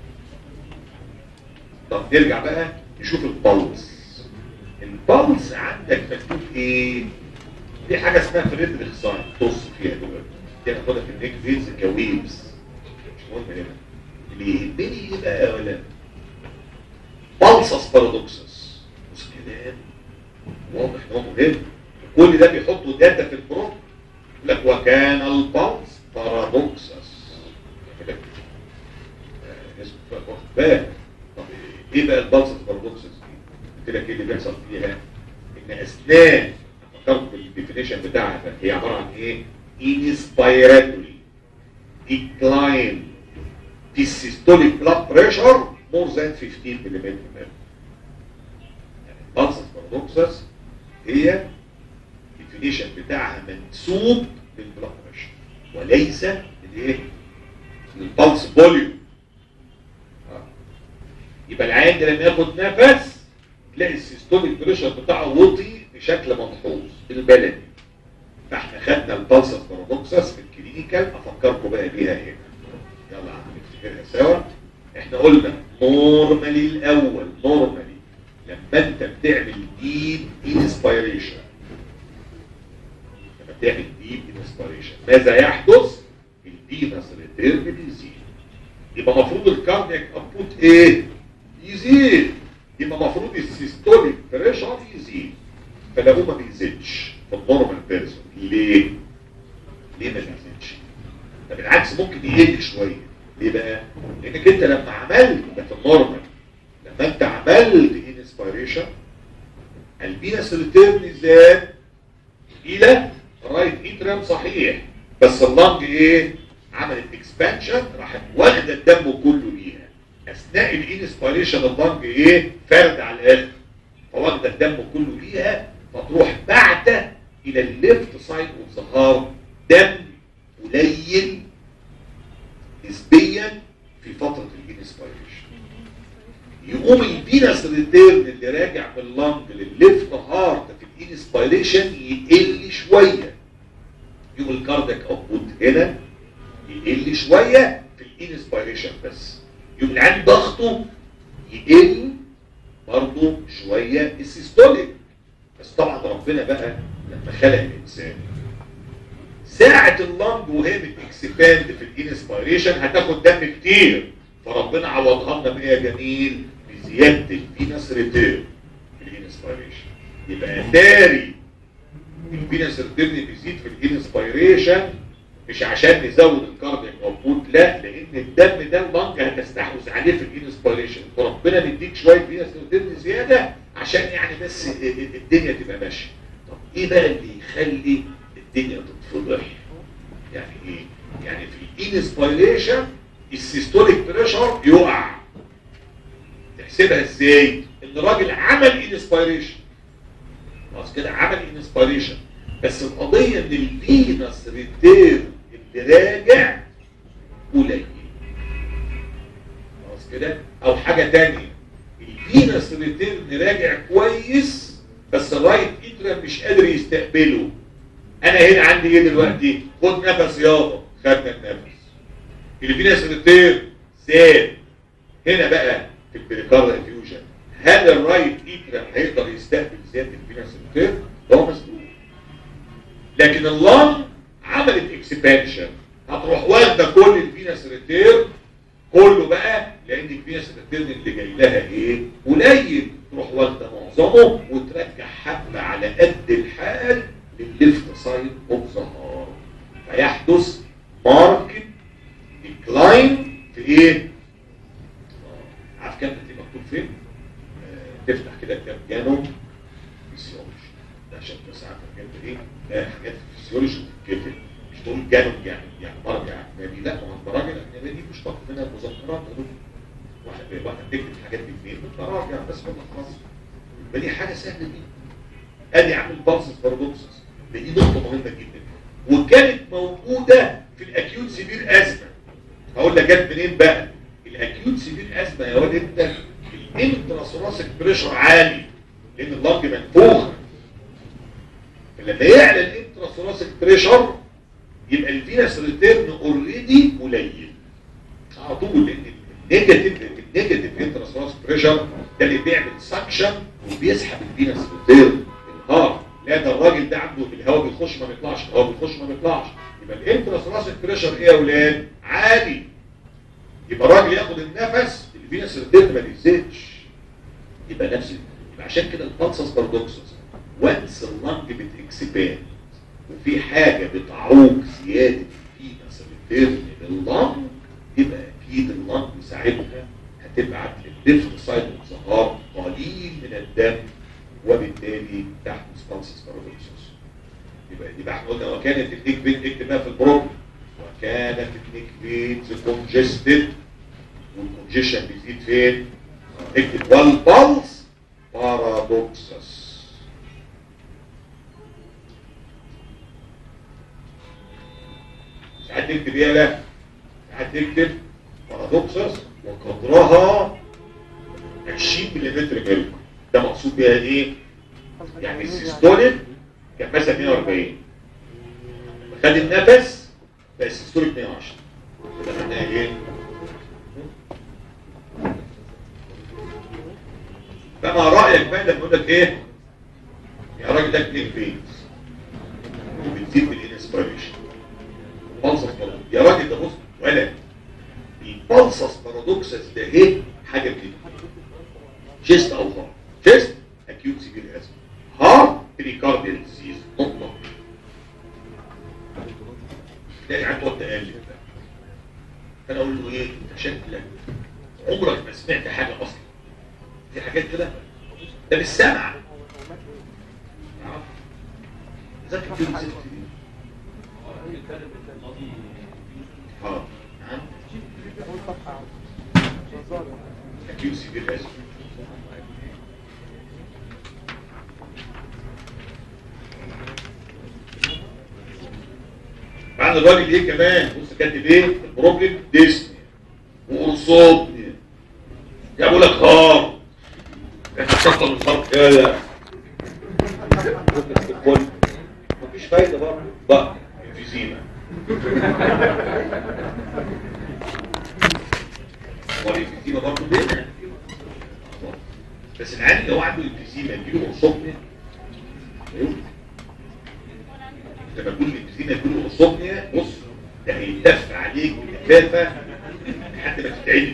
Speaker 1: طب نرجع بقى نشوف البلس البلس عندك مكتوب ايه في حاجه اسمها فريدريك ساين طص فيها دلوقتي دي هناخدها في النيك فيز كويبس مش مهم هنا اللي يهمني ايه بقى يا ولاد بالسس بارادوكسس بص كلام واضح ان هو مهم كل ده بيحطوا داتا في البروب يقول لك وكان البلس بارادوكسس كده آه، اسمه واخد بالك طب ايه بقى البلس بارادوكسس دي؟ قلت لك ايه اللي بيحصل فيها؟ ان اثناء فكرت بالديفينيشن بتاعها ده، هي عباره عن ايه؟ inspiratory decline في systolic blood pressure more than 15 ملم يعني البلس بارادوكسس هي الديفينيشن بتاعها منسوب للبلاد بريشر وليس الايه؟ للبلس فوليوم يبقى العيان ده لما ياخد نفس تلاقي السيستوليك بريشر بتاعه وطي بشكل ملحوظ بالبلدي فاحنا خدنا البلس بارادوكسس في الكلينيكال افكركم بقى بيها هنا يلا نفتكرها سوا احنا قلنا نورمالي الاول نورمالي لما انت بتعمل ديب انسبيريشن لما بتعمل ديب انسبيريشن ماذا يحدث؟ الفينس ريتيرن بيزيد يبقى المفروض الكاردياك ابوت ايه؟ يزيد يبقى المفروض السيستوليك بريشر يزيد فلو ما بيزيدش في النورمال بيرسون ليه؟ ليه ما بيزيدش؟ ده بالعكس ممكن يقل شويه ليه بقى؟ لانك انت لما عملت ده في النورمال لما انت عملت انسبيريشن الفينس ريتيرن زاد الى رايت اترام صحيح بس اللنج ايه؟ عملت اكسبانشن راحت واخده الدم كله ليها اثناء الانسبيريشن اللنج ايه؟ فرد على الاخر فواخده الدم كله ليها فتروح بعده الى الليفت سايد اوف ذا هارت دم قليل نسبيا في فتره الانسبيريشن يقوم الفينس ريتيرن اللي راجع من اللنج للليفت هارت في الانسبيريشن يقل شويه يقوم الكاردياك اوتبوت هنا يقل شويه في الانسبيريشن بس يقوم العين ضغطه يقل برضه شويه السيستوليك بس طبعا ربنا بقى لما خلق الانسان ساعة اللنج وهي بتكسباند في الانسبيريشن هتاخد دم كتير فربنا عوضها لنا بايه يا جميل؟ بزيادة الفينس ريتيرن في الانسبيريشن يبقى داري الفينس ريتيرن بيزيد في الانسبيريشن مش عشان نزود الكاردياك اوتبوت لا لان الدم ده اللنج هتستحوذ عليه في الانسبيريشن فربنا مديك شويه فينس ريتيرن زياده عشان يعني بس الدنيا تبقى ماشيه طب ايه بقى اللي يخلي الدنيا تتفضح يعني ايه يعني في الانسبيريشن السيستوليك بريشر يقع تحسبها ازاي ان راجل عمل انسبيريشن خلاص كده عمل انسبيريشن بس القضيه ان الفينس ريتير اللي راجع قليل خلاص كده او حاجه تانية الفينس ريتيرن راجع كويس بس الرايت اترا مش قادر يستقبله انا هنا عندي ايه دلوقتي خد نفس يابا خدنا النفس الفينس ريتيرن زاد هنا بقى في البريكارد فيوجن هل الرايت اترا هيقدر يستقبل زياده الفينس ريتيرن هو مسؤول لكن اللان عملت اكسبانشن هتروح واخده كل الفينس ريتيرن كله بقى لان الفينس ريتيرن اللي جاي لها ايه قليل تروح واخده معظمه وترجع حبه على قد الحال للليفت سايد اوف ذا هارت فيحدث ماركت ديكلاين في ايه؟ عارف كام اللي مكتوب فين؟ آه تفتح كده كتاب جانوم فيسيولوجي ده عشان بس عارف الحاجات دي لا حاجات في الفسيولوجي بتتكتب مش تقول جانوم يعني يعني مرض يعني اجنبي لا ما هو المراجع الاجنبيه دي مش طاقه منها المذكرات واحد واحد تكتب الحاجات دي فين؟ بالمراجع بس ما خلاص يبقى دي حاجه سهله جدا ادي عامل بالسس بارادوكسس دي نقطه مهمه جدا وكانت موجوده في الاكيوت سيفير ازمه هقول لك جت منين بقى الاكيوت سيفير ازمه يا واد انت الانتراسوراسيك بريشر عالي لان اللنج منفوخ فلما يعلى الانتراسوراسيك بريشر يبقى الفينس ريتيرن اوريدي قليل على طول لان النيجاتيف النيجاتيف انتراسوراسيك بريشر ده اللي بيعمل سكشن وبيسحب الفينس ريتيرن الهارت لا ده الراجل ده عنده الهواء بيخش ما بيطلعش الهواء بيخش ما بيطلعش يبقى الانتراسراسيك بريشر ايه يا اولاد عالي يبقى الراجل ياخد النفس اللي فيه نفس الدم ما بيزيدش يبقى نفس يبقى عشان كده البلسس بارادوكسس وانس اللنج بتكسباند وفي حاجه بتعوق زياده الفينس الريتيرن لللنج يبقى اكيد اللنج ساعتها هتبعت للليفت سايد اوف ذا هارت قليل من الدم وبالتالي تحت سبانسس بارادوكسس يبقى يبقى احنا قلنا وكانت النيك بيت اكتبها في البروجرام وكانت النيك بيت كونجستد والكونجيشن بيزيد فين؟ اكتب والبلس بارادوكسس ساعات تكتب ايه لا ساعات تكتب بارادوكسس وقدرها 20 ملم ملك ده مقصود بيها ايه؟ يعني السيستوليك كان مثلا 42 لما خد النفس بقى السيستوليك 110 ده معناها ايه؟ فما رايك بقى لما يقول لك ايه؟ يا راجل ده كليك بينز وبتزيد بالانسبيريشن بلصص بارادوكس يا راجل ده بص ولا البلصص بارادوكسس ده ايه؟ حاجه جديده شيست او هارت شيست اكيوت سيفير ازمه هارت بريكارديال ديزيز نقطه تلاقي قاعد تقعد تقلب بقى فانا اقول له ايه انت شكلك عمرك ما سمعت حاجه اصلا في حاجات كده ده بالسمع ذاكر كل ست دي اه نعم اكيوت سيفير ازمه معنى الراجل ايه كمان بص كاتب ايه البروبلم ديسني وارصوبني يا ابو لك هار تشطب الفرق يا لا الكل مفيش فايده برضه بقى انفيزيما والانفيزيما برضه بينا بس العيال اللي هو عنده انفيزيما يجيله ارصوبني لما تقول الانفيزيما يجيله ارصوبني بص ده هيتف عليك بكثافه لحد ما تتعدل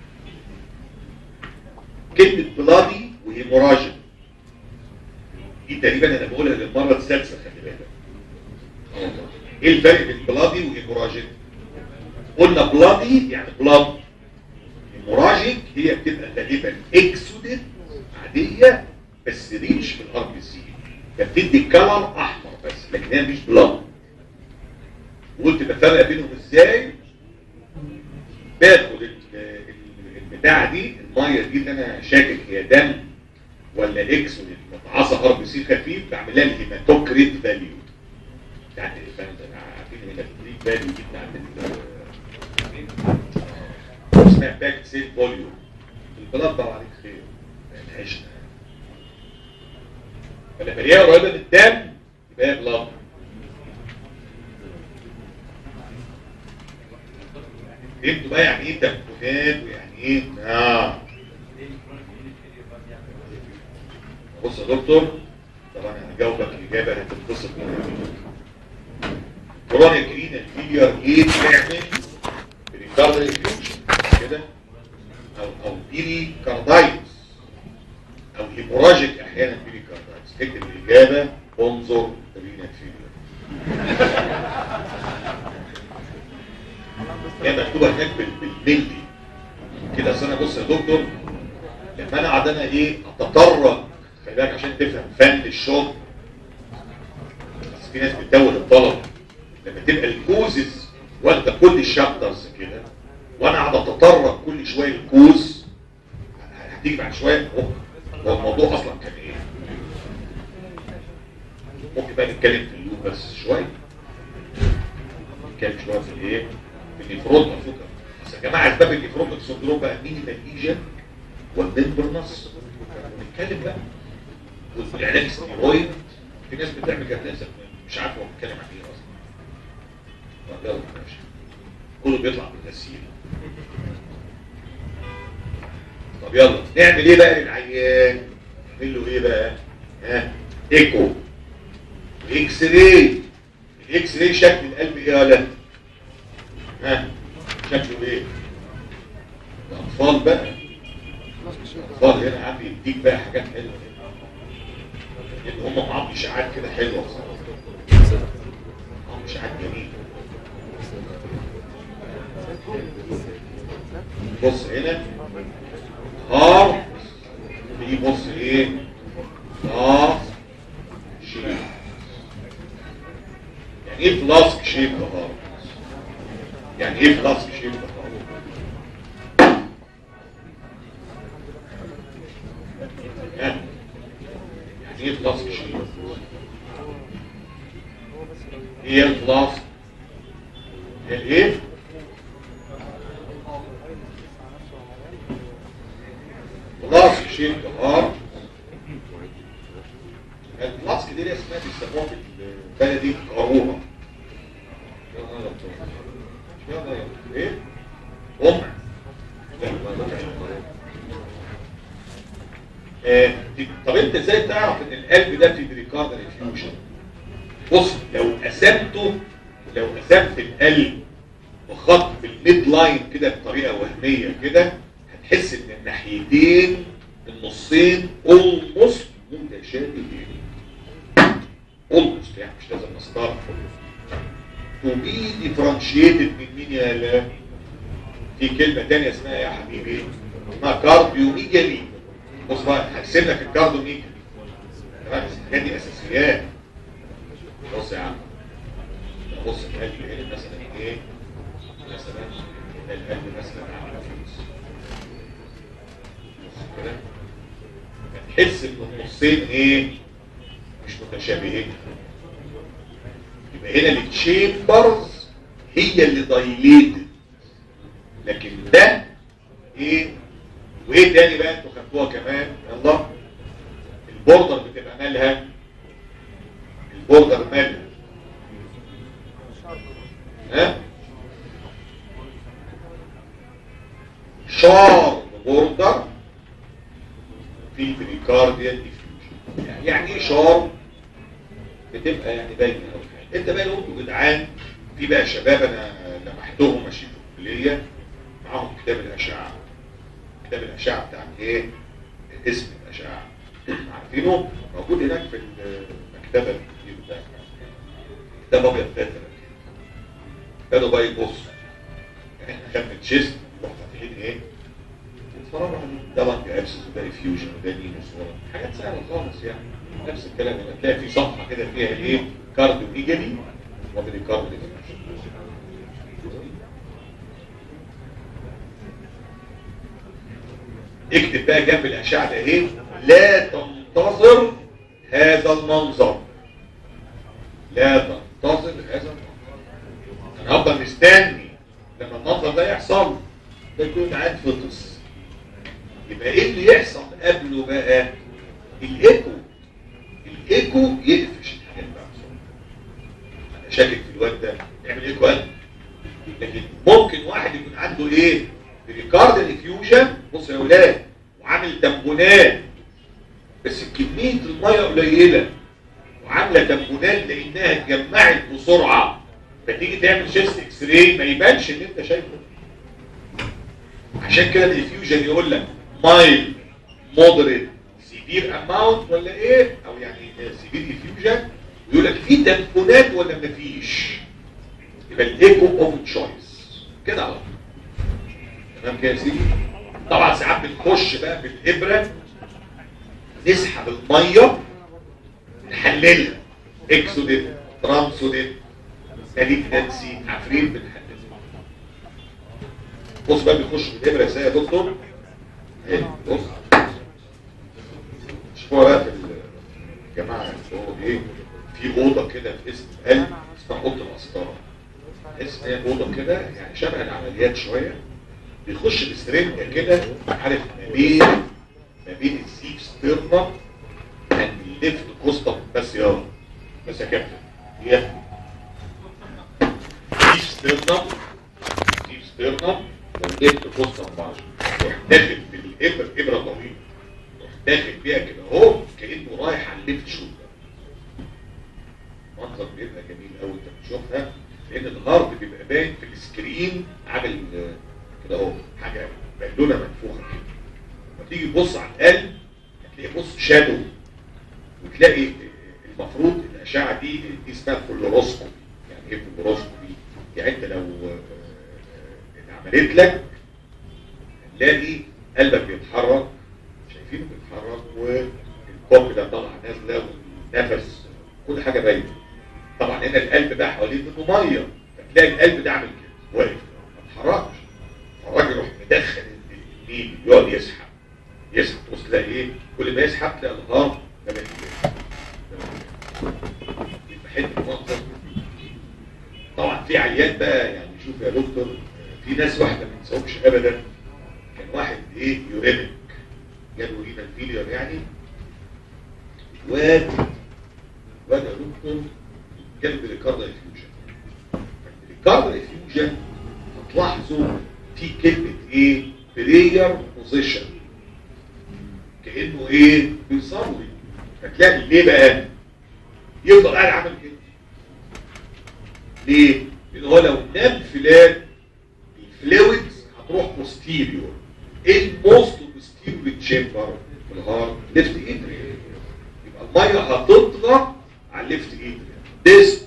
Speaker 1: كلمة بلادي وهيموراجيك دي تقريبا انا بقولها للمرة السادسة خلي بالك ايه الفرق بين بلادي وهيموراجيك قلنا بلادي يعني بلاد هيموراجيك هي بتبقى تقريبا اكسودت عادية بس ريتش في الار بي سي فبتدي كلر احمر بس لكن هي مش بلاد وقلت بفرق بينهم ازاي باخد البتاعه دي الميه دي اللي انا شاكك هي دم ولا اكس متعصب ار بي سي خفيف بعمل لها الهيماتوكريت فاليو بتاعت عارفين الهيماتوكريت فاليو دي بتاعت اسمها باك سيل فوليوم البلاد طبعا عليك خير يعني عشنا فلما الاقيها قريبه من الدم يبقى هي بلاد فهمتوا بقى يعني ايه تنفيذات ويعني ايه اه بص يا دكتور طبعا انا هجاوبك الاجابه هتتبسط منها كرونيك رينال فيلير ايه بتعمل بريكاردال انفيوجن كده او او بيري كاردايتس او هيموراجيك احيانا بيري كاردايتس اكتب الاجابه انظر رينال فيلير هي مكتوبه هناك بالملي كده اصل انا بص يا دكتور لما انا قاعد انا ايه اتطرق خلي بالك عشان تفهم فن الشغل بس في ناس بتدور الطلب لما تبقى الكوزز واخده كل الشابترز كده وانا قاعد اتطرق كل شويه الكوز هتيجي بعد شويه هو الموضوع اصلا كان ايه؟ ممكن بقى نتكلم في اللوب بس شويه نتكلم شويه في الايه؟ في الافراد على فكره بس يا جماعه اسباب الافراد السندروم بقى مينيمال ايجن والممبرنس ونتكلم بقى والعلاج ستيرويد في ناس بتعمل كده مش عارف هو بيتكلم عن ايه اصلا طب يلا ماشي كله بيطلع بالغسيل طب يلا نعمل ايه بقى للعيان نعمل له ايه بقى ها ايكو اكس راي الاكس راي شكل القلب ايه ولا ها شكله ايه الاطفال بقى الاطفال هنا عم يديك بقى حاجات حلوه لان هم معاهم اشاعات كده حلوه بصراحه معاهم اشاعات جميله بص هنا هار في بص ايه اه شيب يعني ايه فلاسك شيب ده هار يعني ايه فلاسك شيب ده هار يعني ايه فلاسك شيب ايه الفلاسك الايه فلاسك شيب ده هار الفلاسك دي ليه اسمها بيسموها بالبلدي قاروره ايه قمع آه، طب انت ازاي تعرف ان القلب ده في بريكاردال انفيوجن بص لو قسمته لو قسمت القلب بخط بالميد لاين كده بطريقه وهميه كده هتحس ان الناحيتين النصين اولموست متشابهين اولموست يعني مش لازم نستغرب to be differentiated من مين يا لا في كلمة تانية اسمها يا حبيبي اسمها كارديوميجالي بص بقى هرسم لك الكارديوميجالي تمام الحاجات دي اساسيات بص يا عم بص القلب هنا مثلا ايه مثلا القلب مثلا على فلوس بص كده هتحس ان النصين ايه مش متشابهين يبقى هنا التشامبرز هي اللي دايليتد لكن ده ايه وايه تاني بقى انتوا خدتوها كمان يلا البوردر بتبقى مالها البوردر مالها ها شارب بوردر في البريكارديال ديفيوجن يعني ايه شارب بتبقى يعني باينه قوي انت بقى لو انتوا جدعان في بقى شباب انا لمحتهم ماشيين في الكليه معاهم كتاب الاشعه كتاب الاشعه بتاع ايه اسم الاشعه عارفينه موجود هناك في المكتبه الكبير بتاعك كتاب ابيض فاتر كانوا بقى يبصوا يعني احنا خدنا تشيست نروح فاتحين ايه اتفرجوا عليه ده لانج ابسس وده ريفيوجن وده نيموس حاجات سهله خالص يعني نفس الكلام لما تلاقي في صفحه كده فيها ايه كارديو ايجابي وبريكارديو اكتب بقى جنب الاشعه ده ايه لا تنتظر هذا المنظر لا تنتظر هذا المنظر انا هفضل مستني لما المنظر ده يحصل ده يكون قاعد فطس يبقى ايه اللي يحصل قبله بقى الايكو الايكو يقفش الحاجات بقى انا شاكك في الواد ده يعمل ايكو قلب لكن ممكن واحد يكون عنده ايه بريكارد الافيوجن بص يا ولاد وعامل تنبونات بس كميه الميه قليله وعامله تنبونات لانها اتجمعت بسرعه فتيجي تعمل شيست اكس راي ما يبانش اللي انت شايفه عشان كده الافيوجن يقول لك مايل مودريت سيفير اماونت ولا ايه او يعني سيفير افيوجن ويقول لك في تنبونات ولا مفيش يبقى الايكو اوف تشويس كده على طول تمام كده يا سيدي طبعا ساعات بنخش بقى بالابره نسحب الميه نحللها اكسوديت ترانسوديت ماليجنانسي عفريت بنحللها بص بقى بيخش بالابره ازاي يا دكتور ايه بص شوفوا بقى في الجماعه اللي هو ايه في اوضه كده في اسم قلب اسمها اوضه الاسطره اسم هي اوضه كده يعني شبه العمليات شويه بيخش بسرنجه كده عارف ما بين ما بين السيف ستيرنم اند الليفت كوستم بس يلا بس يا كابتن هي سيف ستيرنم سيف ستيرنم والليفت كوستم بعض داخل بالابره ابره طويله داخل بيها كده اهو كانه رايح على الليفت شولدر منظر بيبقى جميل قوي انت بتشوفها لان الهارت بيبقى باين في السكرين عامل آه، كده اهو حاجه بالونه منفوخه كده لما تيجي تبص على القلب هتلاقي بص شادو وتلاقي المفروض الاشعه دي دي اسمها فلوروسكوبي يعني ايه فلوروسكوبي يعني انت لو آه، آه، اتعملت لك هتلاقي قلبك بيتحرك شايفينه بيتحرك والكوب ده طالع نازله والنفس كل حاجه باينه طبعا هنا القلب بقى حوالين منه ميه فتلاقي القلب ده عامل كده واقف ما اتحركش فالراجل يروح مدخل اليمين يقعد يسحب يسحب تبص تلاقي ايه كل ما يسحب تلاقي الهارت ده بيتجاز يبقى حته منظر طبعا في عيان بقى يعني شوف يا دكتور في ناس واحده ما تنساهمش ابدا كان واحد ايه يورينك جاله رينال فيلير يعني واد واد يا دكتور جاله بريكاردا افيوجن الريكاردا افيوجن هتلاحظوا في كلمه ايه بريير بوزيشن كانه ايه بيصلي فتلاقي ليه بقى يفضل قاعد عامل كده ليه لان هو لو نام فلان الفلويدز هتروح بوستيريور ايه الموست بوستيريور تشامبر في الهارت ليفت ادريا يبقى الميه هتضغط على الليفت ادريا ديسك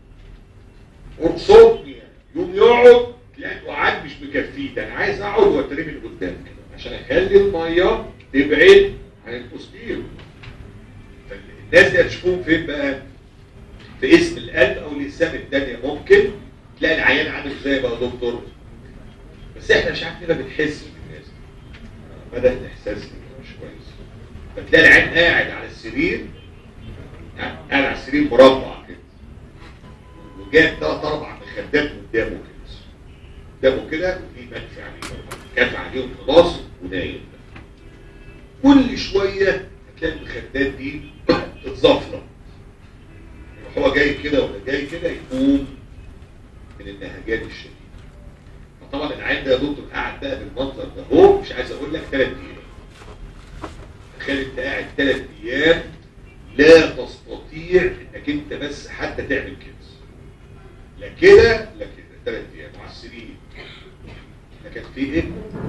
Speaker 1: ورصوبني يوم يقعد تلاقي قعد مش مكفيه ده انا عايز اقعد واترمي لقدام كده عشان اخلي الميه تبعد عن البوستيريور الناس دي هتشوفهم فين بقى في اسم القلب او الاجسام الثانيه ممكن تلاقي العيان عامل ازاي بقى يا دكتور بس احنا مش عارفين بنحس بالناس بدا الاحساس مش كويس فتلاقي العيان قاعد على السرير يعني قاعد على السرير مربع كده وجاب ثلاث اربع مخدات قدامه كده قدامه كده وفي منفي عليه كف عليهم خلاص ونايم كل شويه هتلاقي المخدات دي تتزفلط هو جاي كده ولا جاي كده يقوم من النهجات الشديده فطبعا العين ده يا دكتور قاعد بقى بالمنظر ده هو مش عايز اقول لك ثلاث ايام تخيل انت قاعد ثلاث ايام لا تستطيع انك انت بس حتى تعمل كده لا كده لا كده ثلاث ايام على السرير لكن في ايه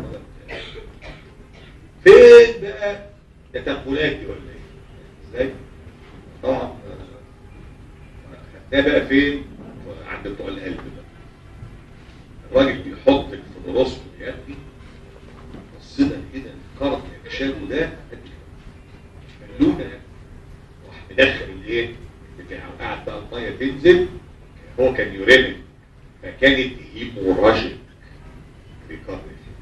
Speaker 1: فين بقى تتملات دي ولا ايه ازاي طبعا ده بقى فين عند بتوع القلب بقى الراجل بيحط الفلوروسكوب يا ابني بصينا كده الكارت اكشافه ده ملونه راح مدخل الايه بتاعه قاعد بقى الميه تنزل هو كان يورينك فكانت هيموراجيك ريكارد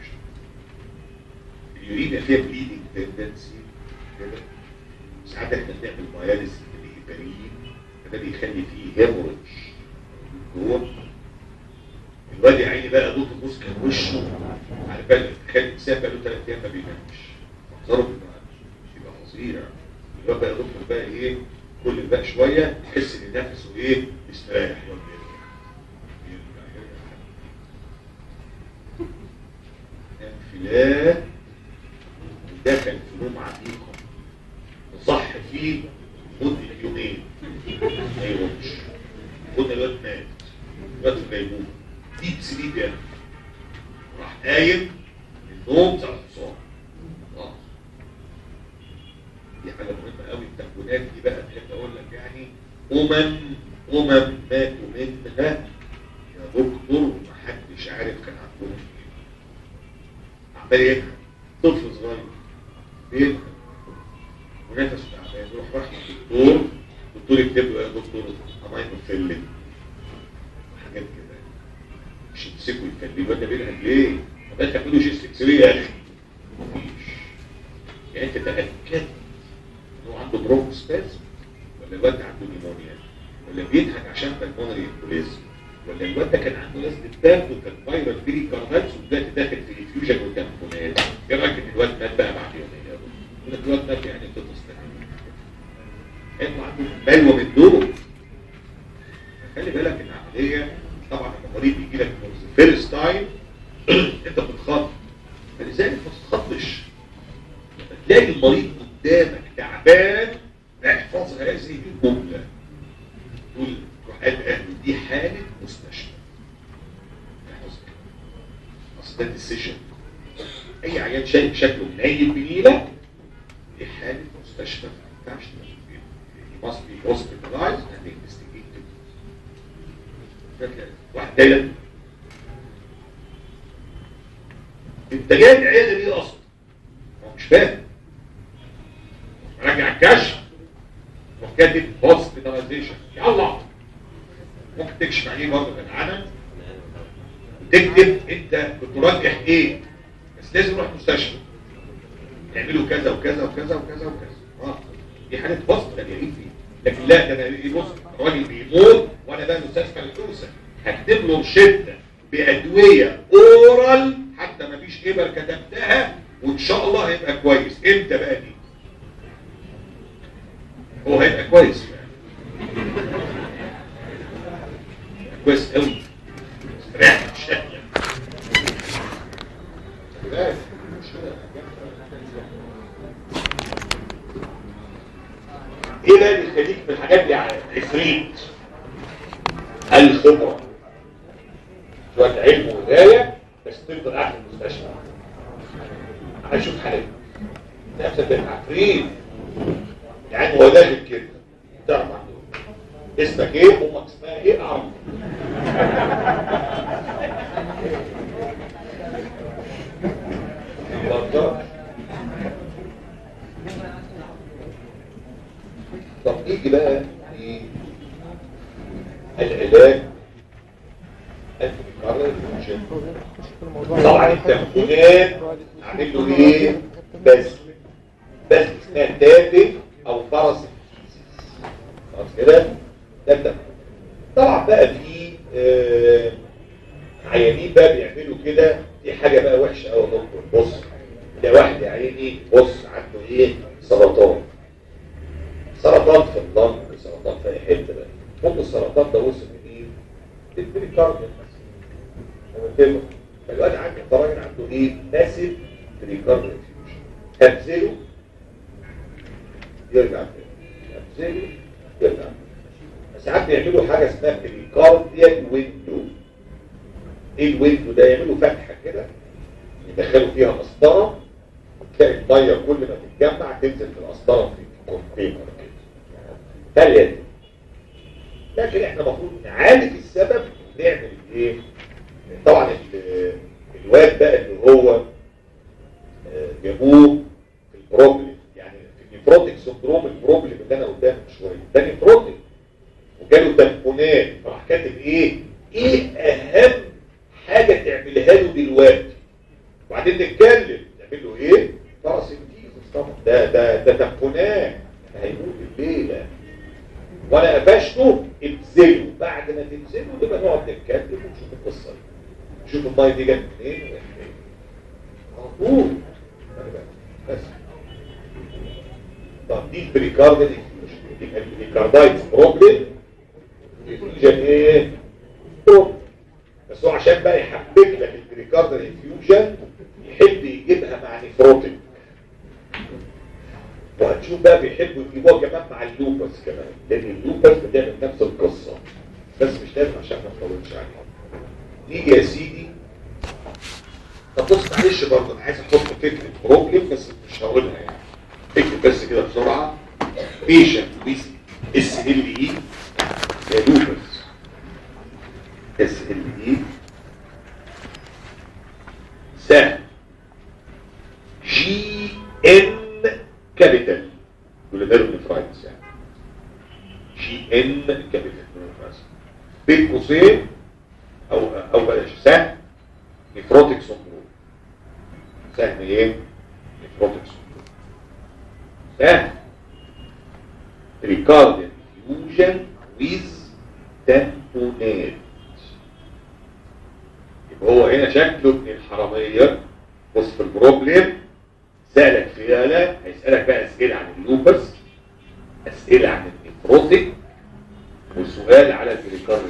Speaker 1: اليورينيا فيها بليدنج تندنسي كده ساعات احنا بنعمل مياليز بالهيبرين فده بيخلي فيه هيموريج جوه الواد يا عيني بقى دوت النص كان وشه على بالك تخيل الانسان بقى له ثلاث ايام ما بينامش منظره بيبقى يبقى فظيع الواد بقى دكتور بقى ايه كل بقى شويه تحس ان نفسه ايه يستريح الواد يرجع يرجع انفلات ودخل في نوم عميقه وصح فيه مدة يومين ما يقومش قلنا الواد مات الواد في غيبوبة ديب سليب يعني راح قايم من النوم زي الحصان خلاص دي حاجة مهمة قوي التكوينات دي بقى تحب اقول لك يعني امم امم ماتوا منها يا دكتور ومحدش عارف كان عندهم ايه عمال يضحك طفل صغير بيضحك ونفسه تعبان يروح راح للدكتور الدكتور يكتب له يا دكتور اماينو فيلم حاجات كده مش يمسكوا يكلموا الواد ده بينهج ليه؟ ما ده تعملوا جيست اكسري يا اخي مفيش يعني انت تاكدت ان هو عنده برونكو سباز ولا الواد ده عنده نيمونيا ولا بيضحك عشان بالمونري امبوليزم ولا الواد ده كان عنده ناس دباب وكان فايرال بيري كارناتس ودلوقتي داخل في الفيوجن والتنفونات ايه رايك ان الواد مات بقى بعد يومين يا دكتور؟ الواد مات يعني انت تستنى انه عنده بلوى من دول خلي بالك العمليه طبعا المريض بيجي لك فيرست تايم انت بتتخض فلذلك ما تتخضش لما تلاقي المريض قدامك تعبان احفظ هذه الجمله تقول دي حاله مستشفى اصل ده السيشن اي عيان شايف شكله من اي بنيله دي حاله مستشفى ما ينفعش you must be hospitalized and investigated واحد جاي انت جاي العياده ليه اصلا؟ هو مش فاهم راجع الكشف وكاتب هوسبيتاليزيشن يلا ممكن تكشف عليه برضه كان عمل تكتب انت بترجح ايه بس لازم تروح مستشفى يعملوا كذا وكذا وكذا وكذا وكذا اه دي حاله هوسبيتال جايين فيه لكن لا ده انا ايه بص الراجل بيموت وانا بقى مستشفى الكوسه هكتب له شده بادويه اورال حتى ما فيش ابر كتبتها وان شاء الله هيبقى كويس امتى بقى دي هو هيبقى كويس يعني. كويس قوي راح شكل ايه بقى اللي يخليك في الحاجات دي عفريت الخبره شويه علم وهدايه بس تفضل قاعد في المستشفى هشوف حالات نفسك تبقى عفريت يعني هو داخل كده تعرف عنده اسمك ايه امك اسمها ايه اعرف طب نيجي بقى العلاج طبعا التنفيذات عامل له ايه بس بس اسمها تابع او فرس خلاص كده ده التنفيذ طبعا بقى في آه عيانين بقى بيعملوا كده دي حاجه بقى وحشه قوي يا دكتور بص ده واحد يا عيني بص عنده ايه سرطان سرطان في اللنج سرطان في اي حته بقى ممكن السرطان ده وصل لايه؟ للبريكارديوم مثلا فالواد عنده الراجل عنده ايه؟ ماسيف بريكارديوم هبزله يرجع تاني هبزله يرجع ساعات بيعملوا حاجه اسمها بريكارديال ويندو ايه الويندو ده يعملوا فتحه كده يدخلوا فيها مسطره تلاقي الميه كل ما تتجمع تنزل في القسطره في كونتينر كده تالية لكن احنا المفروض نعالج السبب نعمل ايه طبعا الواد بقى اللي هو جابوه في البروبلم يعني في النيفروتيك سندروم البروبلم اللي انا قدامه شويه ده نيفروتيك وجاله تنفونات فراح كاتب ايه ايه اهم حاجه تعملها له دلوقتي وبعدين نتكلم نعمل له ايه باراسيمتيز طبعا ده ده ده تنفونات هيموت الليله وانا قفشته ابذله بعد ما تبذله نبقى نقعد نتكلم ونشوف القصه دي نشوف الميه دي جت منين وإيه. على طول بس طب دي البريكارديال انفيوجن البريكاردايتس بروبلم الانفيوجن ايه بروبلم بس هو عشان بقى يحبك لك البريكارديال انفيوجن يحب يجيبها مع نيفروتيك وهتشوف بقى بيحبوا يجيبوها كمان مع اللوبس كمان لان اللوبس بتعمل نفس القصه بس مش لازم عشان ما نطولش عليها نيجي يا سيدي طب بص معلش برضه انا عايز احط فكره بروبلم بس مش هقولها يعني اكتب بس كده بسرعه بيشنت ويز اس ال اي لوبس اس ال اي سهم جي ان كابيتال جلوميرونيفرايتس يعني جي ان كابيتال جلوميرونيفرايتس بين قوسين او او بلاش سهم نيفروتيك سندروم سهم ايه نيفروتيك سندروم سهم ريكارديان فيوجن ويز تامبونات يبقى هو هنا شكله ابن الحراميه بص في البروبلم سألك فيها لا هيسألك بقى أسئلة عن اللوبس أسئلة عن النيفروتيك وسؤال على البريكارد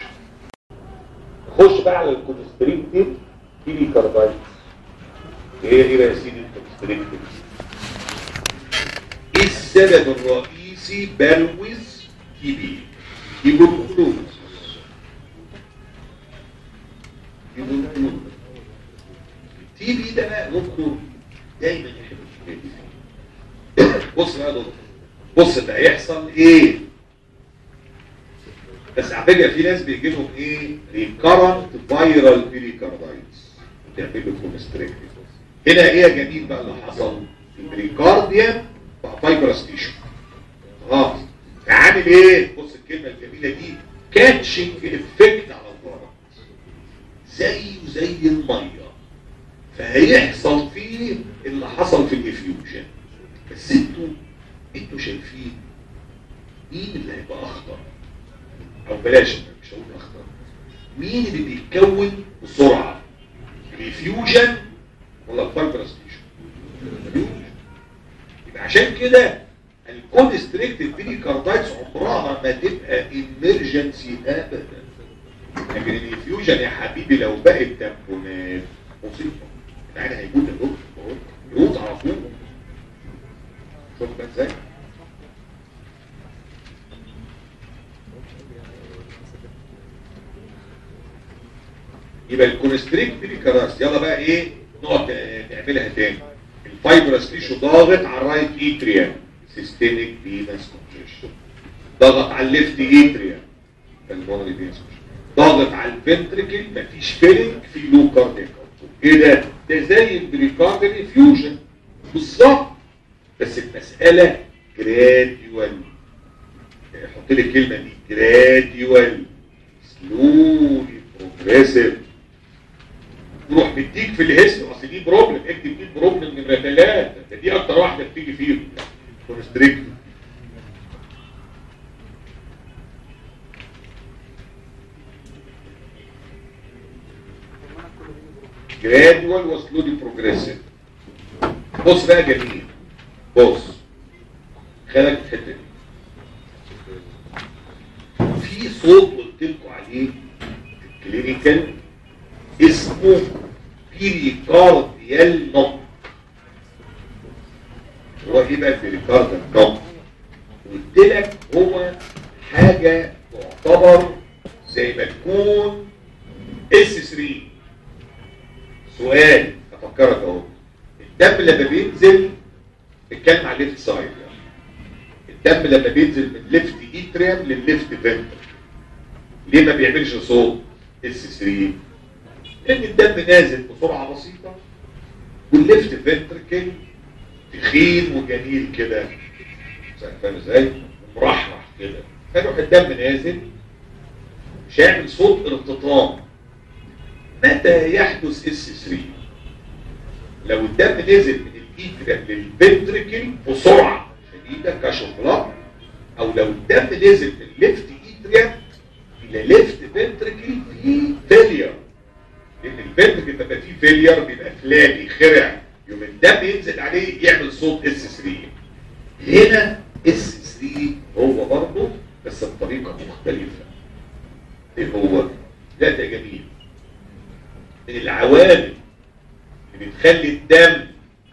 Speaker 1: نخش بقى على الكونستريكتيف بيريكاردايتس ايه ايه بقى يا سيدي الكونستريكتيف ايه السبب الرئيسي بلوز تي بي تيبوكلوز دكتور دايما يحب الحاجات دي بص بقى يا دكتور بص اللي هيحصل ايه بس على فكره في ناس بيجي لهم ايه ريكارنت فايرال بيريكاردايتس تعمل له كونستريكتيف هنا ايه يا جميل بقى اللي حصل البريكارديا بقى فايبرس تيشو خلاص عامل ايه بص الكلمه الجميله دي كاتشنج افكت على الضرر زيه زي الميه فهيحصل فيه اللي حصل في الافيوجن بس انتوا انتوا شايفين مين اللي هيبقى اخطر او بلاش مش هقول اخطر مين اللي بيتكون بسرعه الافيوجن ولا الفايبرس تيشو يبقى عشان كده الكونستريكتيف بيريكاردايتس عمرها ما تبقى امرجنسي ابدا لكن الانفيوجن يا حبيبي لو بقت تامبونات مصيبه العين هيموت يا دكتور يموت على طول شوف بقى ازاي يبقى الكونستريكت بيريكاردايتس يلا بقى ايه نقعد نعملها تاني الفايبرس تيشو ضاغط على الرايت ايتريا سيستميك فينس كونجيشن ضغط على الليفت ايتريا بالمونري فينس ضغط على الفنتريكل مفيش فيلنج في لو كاردياك ايه ده ده زي البريكارديال انفيوجن بالظبط بس المساله جراديوال حط لي الكلمه دي جراديوال سلولي بروجريسيف تروح مديك في الهيست اصل دي بروبلم اكتب دي بروبلم نمره ثلاثه ده دي اكتر واحده بتيجي فيهم كونستريكت جرادوال وسلودي بروجريسيف بص بقى جميل بص خلك الحته دي في صوت قلت لكم عليه في الكلينيكال اسمه بيريكارديال نوم هو ايه بقى البيريكارديال نوم قلت لك هو حاجه تعتبر زي ما تكون اس 3 سؤال افكرك اهو الدم لما بينزل بيتكلم على الليفت سايد يعني الدم لما بينزل من ليفت ايتريم للليفت فنتر ليه ما بيعملش صوت اس 3 لان الدم نازل بسرعه بسيطه والليفت فنتركل تخين وجميل كده فاهم ازاي مرحرح كده فيروح الدم نازل مش هيعمل صوت ارتطام متى يحدث اس 3 لو الدم نزل من الايتريم للفنتركل بسرعه شديده كشوكولاته او لو الدم نزل من الليفت ايتريم الى ليفت فنتركل في فيلير لان الفنتركل لما فيه فيلير بيبقى فلاجي خرع يوم الدم ينزل عليه يعمل صوت اس 3 هنا اس 3 هو برضه بس بطريقه مختلفه ايه هو ده ده جميل من العوامل اللي بتخلي الدم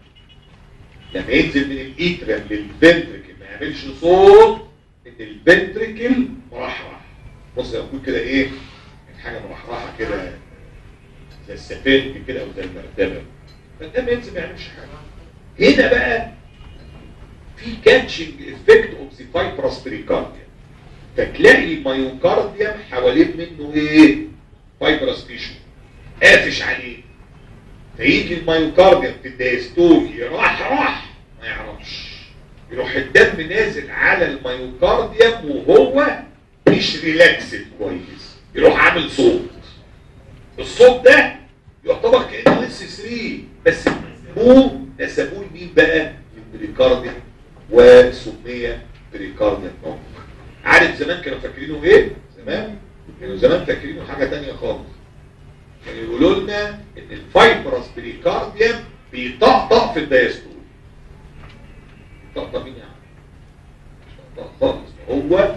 Speaker 1: لما ينزل من الايترم للفنتركل ما يعملش صوت ان الفنتركل مرحرح بص اقول كده ايه حاجه مرحرحه كده زي السفنج كده او زي المرتبه فالدم ينزل ما يعملش حاجه هنا بقى في كاتشنج افكت اوف ذا فايبرس بريكارديا فتلاقي الميوكارديوم حوالين منه ايه فايبرس تيشو قافش عليه فيجي الميوكارديوم في الدايستول يرحرح ما يعرفش يروح الدم نازل على الميوكارديوم وهو مش ريلاكسد كويس يروح عامل صوت الصوت ده يعتبر كانه اس 3 بس هو نسبوه لمين بقى للبريكارديوم وسمي بريكارديوم نوم عارف زمان كانوا فاكرينه ايه زمان كانوا زمان فاكرينه حاجه ثانيه خالص كانوا يقولوا لنا ان الفايبرس بريكارديوم بيطقطق في الدايستول بيطقطق مين يعني مش بيطقطق خالص هو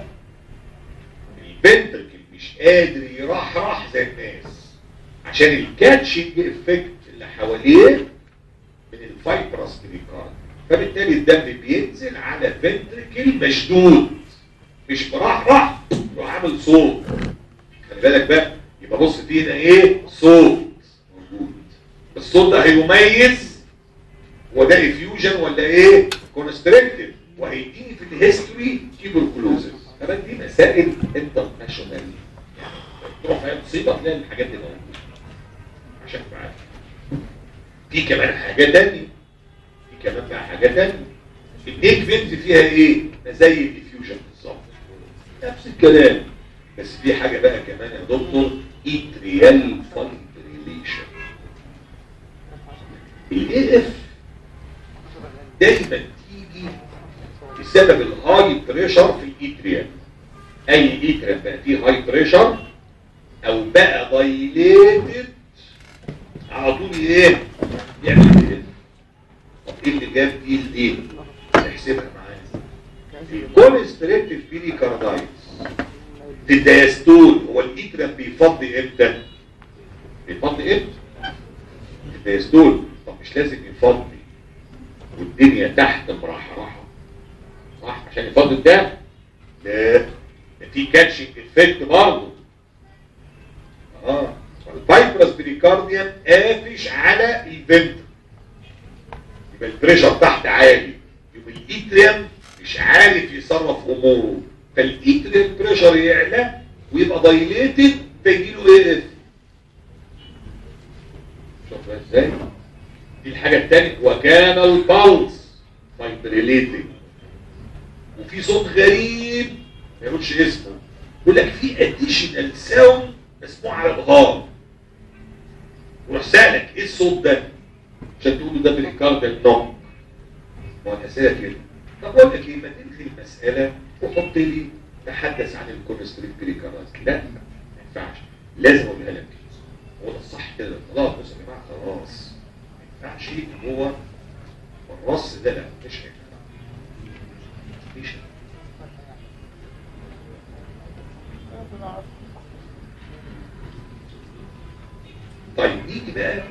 Speaker 1: الفنتركل مش قادر يرحرح زي الناس عشان الكاتشنج افكت اللي حواليه من الفايبرس بريكارديوم فبالتالي الدم بينزل على فنتركل مشدود مش مرحرح يروح عامل صوت خلي بالك بقى يبقى بص فينا ايه صوت موجود الصوت ده هيميز هو ده افيوجن ولا ايه كونستريكتيف وهيديني في الهيستوري تيبركلوزس طبعا دي مسائل انترناشونال يعني تروح في أي مصيبه تلاقي الحاجات دي موجوده عشان تبقى عارف في كمان حاجه تانية في كمان بقى حاجه تانية النيك فينز فيها ايه زي الافيوجن بالظبط نفس الكلام بس في حاجه بقى كمان يا دكتور اتريال فايبريليشن الاي اف دايما تيجي بسبب الهاي بريشر في الاتريال اي اتريال بقى فيه هاي بريشر او بقى دايليتد على طول ايه يعمل كده طب ايه اللي جاب دي لدي نحسبها معايا الكونستريكتيف بيريكاردايتس في الدياستول هو الاتريال بيفضي امتى بيفضي امتى في الدياستول طب مش لازم يفضي والدنيا تحت مرحرحه صح عشان يفضي الدم لا ده في كاتشنج افكت برضه اه الفايبرس بريكارديوم قافش على الفنتر يبقى البريشر تحت عالي يبقى الاتريم مش عارف يصرف اموره فالاتريم بريشر يعلى ويبقى دايليتد فيجيله ايه اف شوف ازاي دي الحاجه الثانيه وكان البلس فايبريليتنج وفي صوت غريب ما يقولش اسمه يقول لك في اديشنال ساوند مسموع على الغار وروح سالك ايه الصوت ده عشان تقول له ده بالكارديال نوك ما هو الاسئله كده طب اقول لك ايه ما تلغي المساله وحط لي تحدث عن الكونستريك بريكاراز لا ما ينفعش لازم اقولها لك هو ده الصح كده خلاص بصوا يا جماعه خلاص ما ينفعش ان هو الرص ده لا مش هينفع مش هينفع طيب نيجي بقى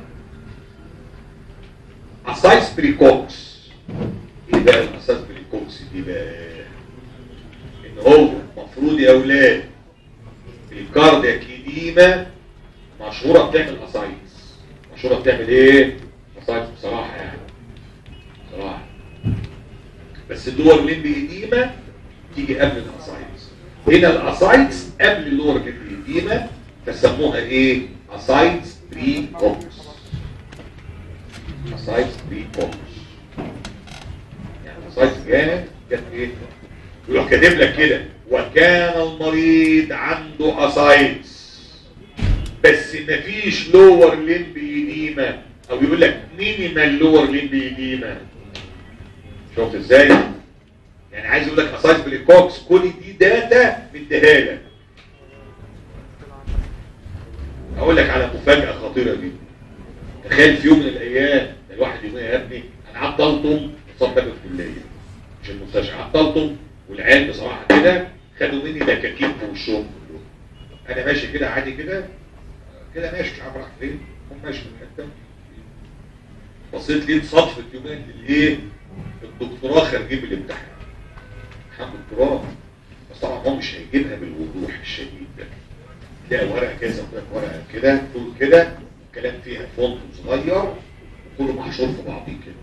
Speaker 1: اسايس بريكوكس ايه بقى الاسايس بريكوكس دي بقى ان هو المفروض يا اولاد الكاردياك ايديما مشهوره بتعمل اسايتس مشهوره بتعمل ايه اسايتس بصراحه يعني بصراحه بس اللور ليمب ايديما تيجي قبل الاسايتس هنا الاسايتس قبل اللور ليمب ايديما فسموها ايه اسايتس بري كوكس اسايتس بري كوكس يعني اسايتس جاءت جت ايه يروح كاتب لك كده وكان المريض عنده اسايتس بس مفيش لور ليمب ايديما او يقول لك مينيمال لور ليمب ايديما شفت ازاي يعني عايز يقول لك اسايتس بريكوكس كل دي داتا مديها لك اقول لك على مفاجاه خطيره جدا تخيل في يوم من الايام الواحد يقول يا ابني انا عطلتم اتصاب في الكليه مش المستشفى عطلتم والعيال بصراحه كده خدوا مني دكاكين في وشهم كلهم انا ماشي كده عادي كده كده ماشي مش عارف راح فين هم ماشي في الحته بصيت لقيت صدفه يومين الايه الدكتوراه خارجين من الامتحان امتحان دكتوراه بس طبعا هو مش هيجيبها بالوضوح الشديد ده تلاقي ورقه كذا ورقه كده طول كده الكلام فيها فونت صغير وكله محشور في بعضيه كده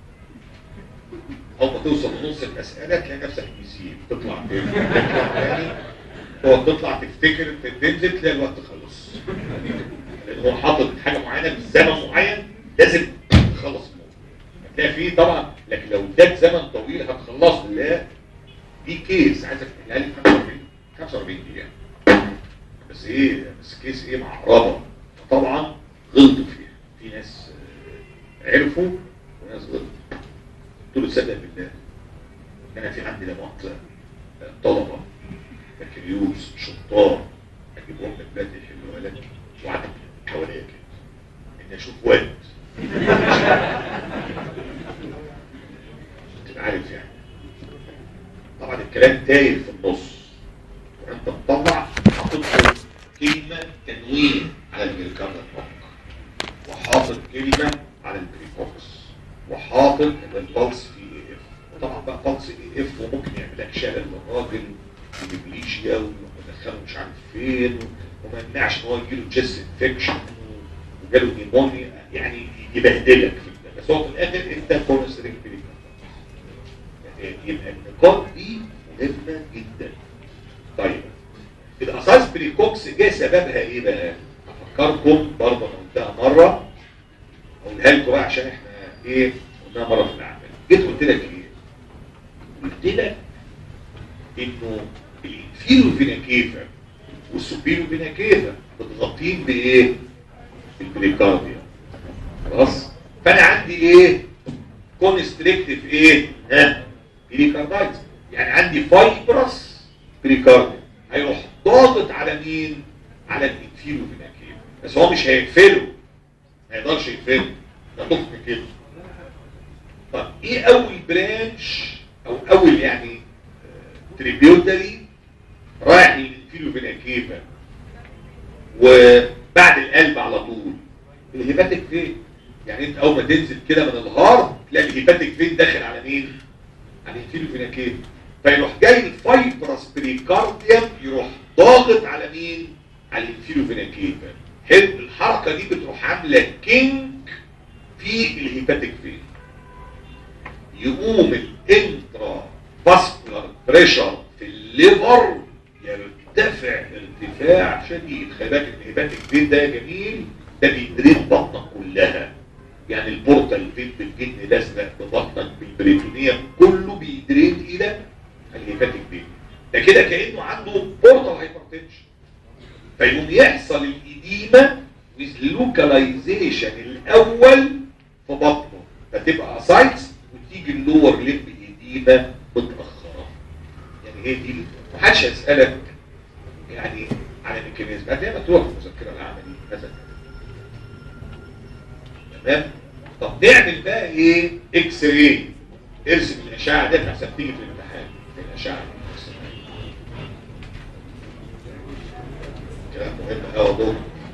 Speaker 1: اول ما توصل لنص المساله تلاقي نفسك نسيت تطلع تاني تطلع تاني تقعد تطلع تفتكر تنزل تلاقي الوقت خلص لان هو حاطط حاجه معينه بزمن معين لازم تخلص الموضوع هتلاقي فيه طبعا لكن لو اداك زمن طويل هتخلصه لا دي كيس عايزك تحلها لي 45 45 دقيقه بس ايه بس كيس ايه معرضه طبعا غلطوا فيها في ناس آه، عرفوا وناس غلطوا قلت له صدق بالله انا في عندي لمؤاخذه آه، طلبه بكالوريوس شطار اجيبهم لك بلاد يحلوها لك وقعدت حواليا كده اني اشوف واد تبقى عارف يعني طبعا الكلام تايه في النص وانت مطلع حاطط له كلمه تنوين على الميركاردال بوك وحاطط كلمه على البريكوكس وحاطط ان البلس في اي اف وطبعا بقى بلس اي اف وممكن يعمل لك شلل للراجل وديبليشيا ويدخله مش عارف فين وما يمنعش ان هو يجيله تشيست انفكشن وجاله نيمونيا يعني يبهدلك في ده بس بس هو في الاخر انت كونستريكت يبقى النقاط دي مهمه جدا طيب الاساس بريكوكس جه سببها ايه بقى؟ افكركم برضه انا قلتها مره اقولها لكم بقى عشان احنا ايه قلناها مره في العمل جيت قلت لك ايه؟ قلت لك انه الانفيرو فينا كيفا والسوبيرو فينا كيفا متغطين بايه؟ بالبريكارديا خلاص؟ فانا عندي ايه؟ كونستريكتيف ايه؟ ها؟ بريكاردايتس يعني عندي فايبرس بريكارديا هيروح ضاغط على مين؟ على الانفيرو فينا كيفا بس هو مش هيقفله ما يقدرش يقفله ده ضغط كده طب ايه اول برانش او اول يعني تريبيوتري رايح للانفيرو فينا كيفا وبعد القلب على طول الهيباتيك فين يعني انت اول ما تنزل كده من الهارت تلاقي الهيباتيك فين داخل على مين على الانفيرو فينا كيفا فيروح جاي الفايبرس بريكارديوم يروح ضاغط على مين على الانفيرو فينا كيفا حلو الحركه دي بتروح عامله كينج في الهيباتيك فين يقوم الانترا فاسكولار بريشر في الليفر يرتفع ارتفاع شديد خلي بالك الهيباتيك فين ده يا جميل ده بيدرين بطنك كلها يعني البورتال فين بالجن الازرق ببطنك بالبريتونيوم كله بيدرين الى الهيباتيك فين ده كده كانه عنده بورتال هايبرتنشن فيقوم يحصل الإديمة with localization الأول في بطنه فتبقى اسايتس وتيجي اللور ليب إديمة متأخرة يعني هي دي محدش هيسألك يعني على الميكانيزم هتلاقيها مكتوبة في المذكرة العملي مثلا تمام طب نعمل بقى ايه اكس راي ارسم الاشعه دي عشان تيجي في الامتحان في الاشعه كلام مهم قوي دول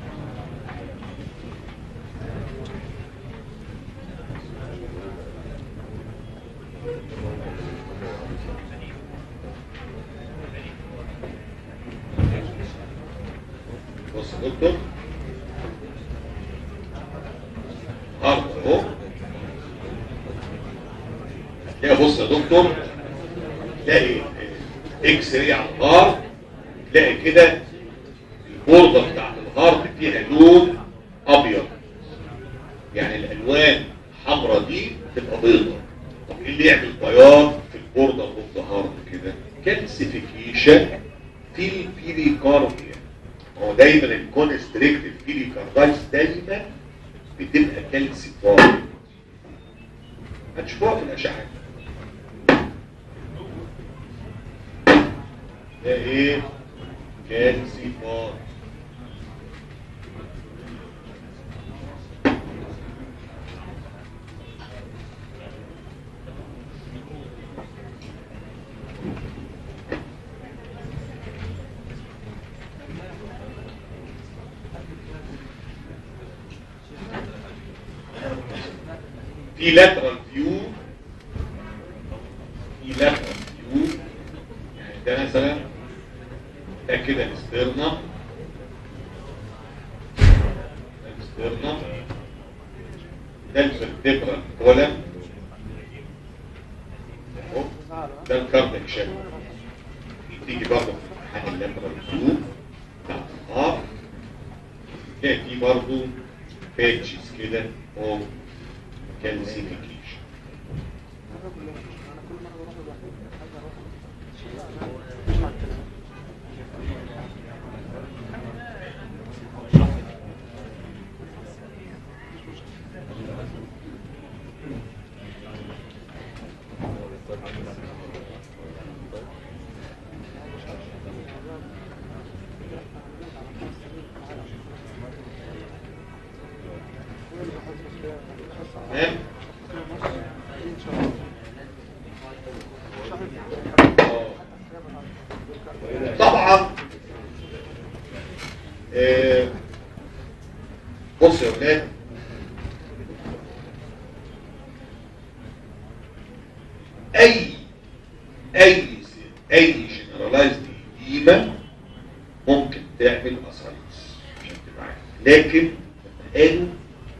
Speaker 1: بص يا دكتور هارد اهو تلاقي بص يا دكتور تلاقي اكس راي على الهارد تلاقي كده البوردة بتاعت الهارد فيها لون ابيض يعني الالوان الحمراء دي تبقى بيضة طب ايه اللي يعمل بياض في البوردة اوف ذا هارد كده كالسيفيكيشن في البيريكارديا هو دايما الكونستريكتيف بيريكاردايتس دايما بتبقى كالسيفاي هتشوفوها في الاشعه ده ايه كالسيفاي في lateral view في lateral view يعني ده مثلا ده كده الاسترنم ده الاسترنم ده الفرتبرال كولم ده الكاردياك شاك تيجي برضه في امتحان اللاترال فيو بتاع النهار تلاقي فيه برضه باتشز كده او calcification تمام طبعا آه، بص يا ولاد اي اي اي جنرالايزد ايديما ممكن تعمل اسايتس عشان تبقى عارف لكن لما قالوا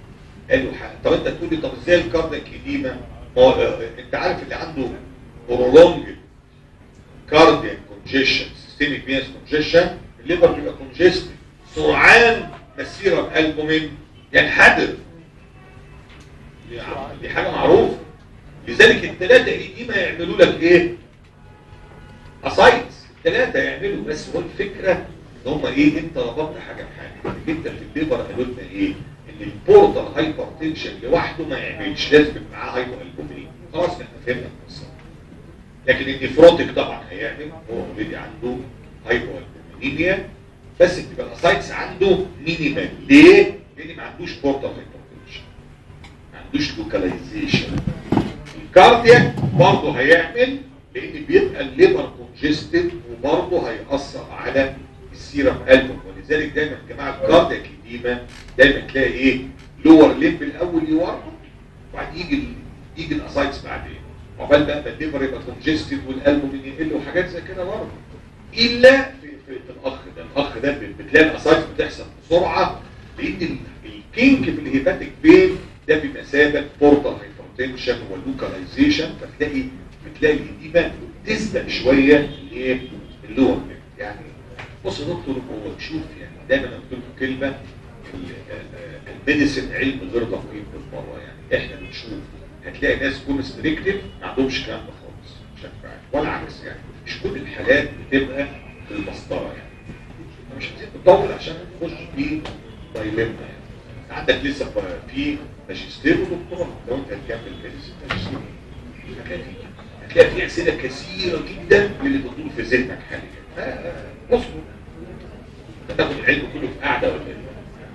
Speaker 1: قالوا حق. طب انت تقول لي طب ازاي الكاردياك اديما ما هو آه، انت عارف اللي عنده برولونج كاردياك كونجيشن سيستميك فينس كونجيشن الليفر بيبقى كونجستد سرعان مسيره بقلبه من ينحدر دي ع- دي حاجه معروفه لذلك الثلاثه ايديما يعملوا لك ايه؟ اسايتس الثلاثه يعملوا بس هو الفكره ان هم ايه انت ربطت حاجه بحاجه انت في الليفر قالوا لنا ايه؟ ان البورتال هايبر تنشن لوحده ما يعملش لازم يبقى معاه هايبر البومين خلاص احنا فهمنا القصه لكن النفروتك طبعا هيعمل هو اوريدي عنده هايبر البومينيميا بس بتبقى الاسايتس عنده مينيمال ليه؟ لان ما عندوش بورتال هايبر تنشن ما عندوش لوكاليزيشن الكاردياك برضه هيعمل لان بيبقى الليفر كونجستد وبرضه هيأثر على السيرم البوم ولذلك دايما يا جماعه الكاردياك ديما دايما تلاقي ايه لور ليمب الاول يورم وبعدين يجي ال- يجي الاسايتس بعدين عقبال بقى ما الليفر يبقى كونجستد والالبوم يقل وحاجات زي كده برضه الا في, في, في الاخ ده الاخ ده بت- بتلاقي الاسايتس بتحصل بسرعه لان ال- الكينك في الهيباتيك بين ده بمثابه بورتال هايبرتنشن واللوكاليزيشن فتلاقي بتلاقي الاديمه تسبق شويه الايه اللور ليمب. يعني بص يا دكتور هو شوف يعني دايما انا بقول لكم كلمه ال- آه، الميديسن علم غير دقيق بالمره يعني احنا بنشوف هتلاقي ناس كونستريكتيف ما عندهمش الكلام ده خالص بشكل عام ولا عكس يعني مش كل الحالات بتبقى في المسطره يعني مش عايزين نطول عشان نخش في دايلما يعني عندك لسه في ماجستير ودكتوراه لو انت هتكمل كده ماجستير هتلاقي في هتلاقي في اسئله كثيره جدا من اللي بتدور في ذهنك حاليا آه، اصبر انت تاخد العلم كله في قاعده ولا ايه؟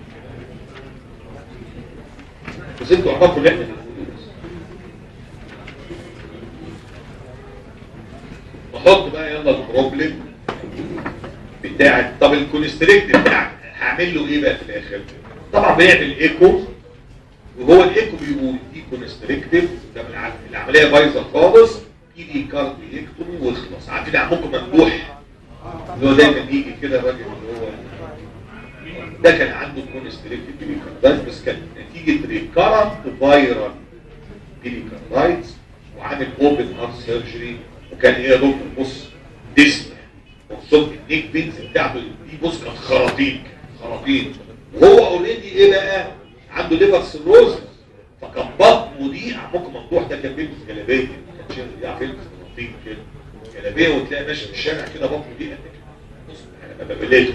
Speaker 1: بس انتوا اعرفوا اللي احنا بنقوله بس نحط بقى يلا البروبلم بتاع طب الكونستريكت بتاعك هعمل له ايه بقى في الاخر؟ طبعا بيعمل ايكو وهو الايكو بيقول دي كونستريكتيف ده من الع- العمليه بايظه خالص ايدي كارديكتومي واخلص عارفين عمكم ممدوح اللي هو دايما يجي كده الراجل اللي هو ده كان عنده كونستريكتيف بيليكاردايتس بس كان نتيجه ريكارنت فايرال بيليكاردايتس وعامل اوبن هارت سيرجري وكان ايه يا دكتور بص ديسم وصوت النيك بينز بتاعته دي بص كانت خراطيم خراطيم وهو اوريدي ايه بقى عنده ليفر سيروز فكان بطنه دي عمق مفتوح ده كان بيلبس جلابيه ما كانش يعرف يلبس خراطيم كده جلابيه وتلاقي ماشي في الشارع كده بطنه دي قد كده بص انا ببلاته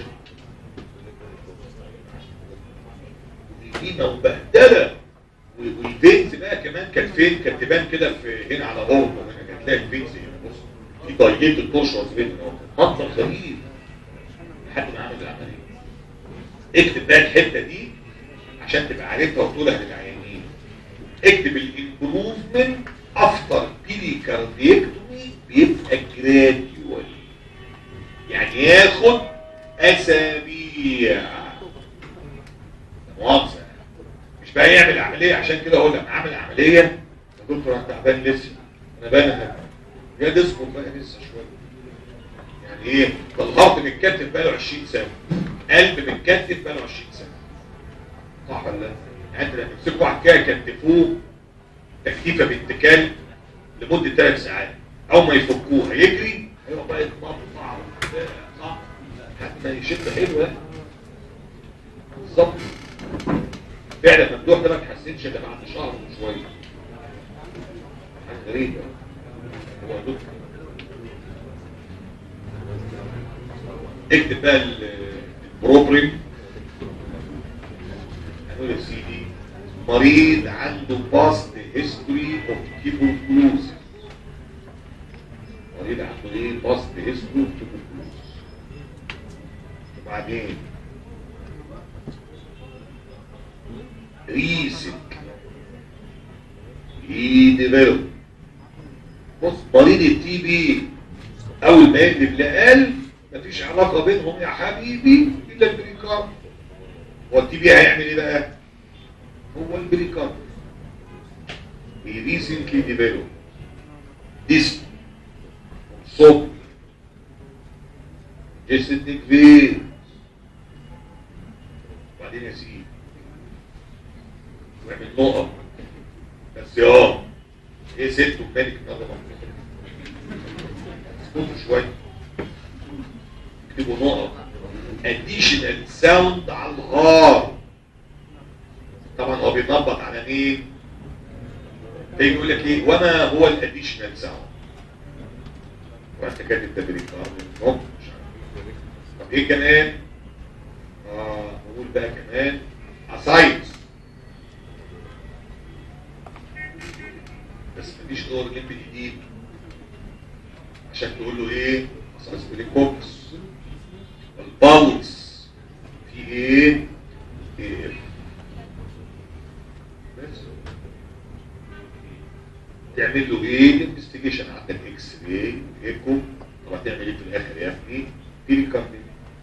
Speaker 1: دي مبهدله والفينز بقى كمان كانت فين كانت تبان كده في هنا على غرب هنا كانت تلاقي الفينز هنا بص في ضيقه التوشرز بين منطق غريب لحد ما عمل العمليه اكتب بقى الحته دي عشان تبقى عارفها وتقولها للعيانين اكتب الامبروفمنت افتر بيريكارديكتومي بيبقى جراديوال يعني ياخد اسابيع مؤاخذه مش بقى يعمل عمليه عشان كده اقول لك عامل عمليه يا دكتور انا تعبان لسه انا بان يا ديسكو بقى لسه شويه يعني ايه ده الهارت متكتف بقى له 20 سنه قلب متكتف بقى له 20 سنه صح ولا لا؟ يعني انت لما تمسكوا واحد كده كتفوه تكتيفه باتكال لمده ثلاث ساعات اول ما يفكوه هيجري هيبقى بقى يتنطع وبتاع، صح لحد ما يشد حلو يعني بالظبط فعلا ممدوح ده ما تحسنش الا بعد شهر وشويه حاجه غريبه هو دكتور اكتب بقى ال- البروبريم هنقول يا سيدي مريض عنده باست هيستوري اوف تيبوكلوز مريض عنده ايه باست هيستوري اوف تيبوكلوز وبعدين ريسك يديفلوب بص مريض التي بي اول ما يقلب لقلب مفيش علاقه بينهم يا حبيبي الا البريكارد هو التي بي هيعمل ايه بقى هو البريكارد ريسنتلي ديفلوب ديسك صوت جسد كبير وبعدين يا سيدي واعمل نقط بس يا ايه ست ومالك النهارده اسكتوا شويه اكتبوا نقط اديشنال ساوند على الغار طبعا هو بينبط على مين تيجي يقول لك ايه وما هو الاديشنال ساوند وانت كاتب تدريب اه مش عارف طب ايه كمان اه نقول بقى كمان اساينس بس مفيش دور جنب جديد عشان تقول له ايه اساينس بليكوكس البالس في ايه ايه بس تعمل له ايه انفستيجيشن عندك اكس راي ايكو طب هتعمل ايه في الاخر يا ابني بيريكاردي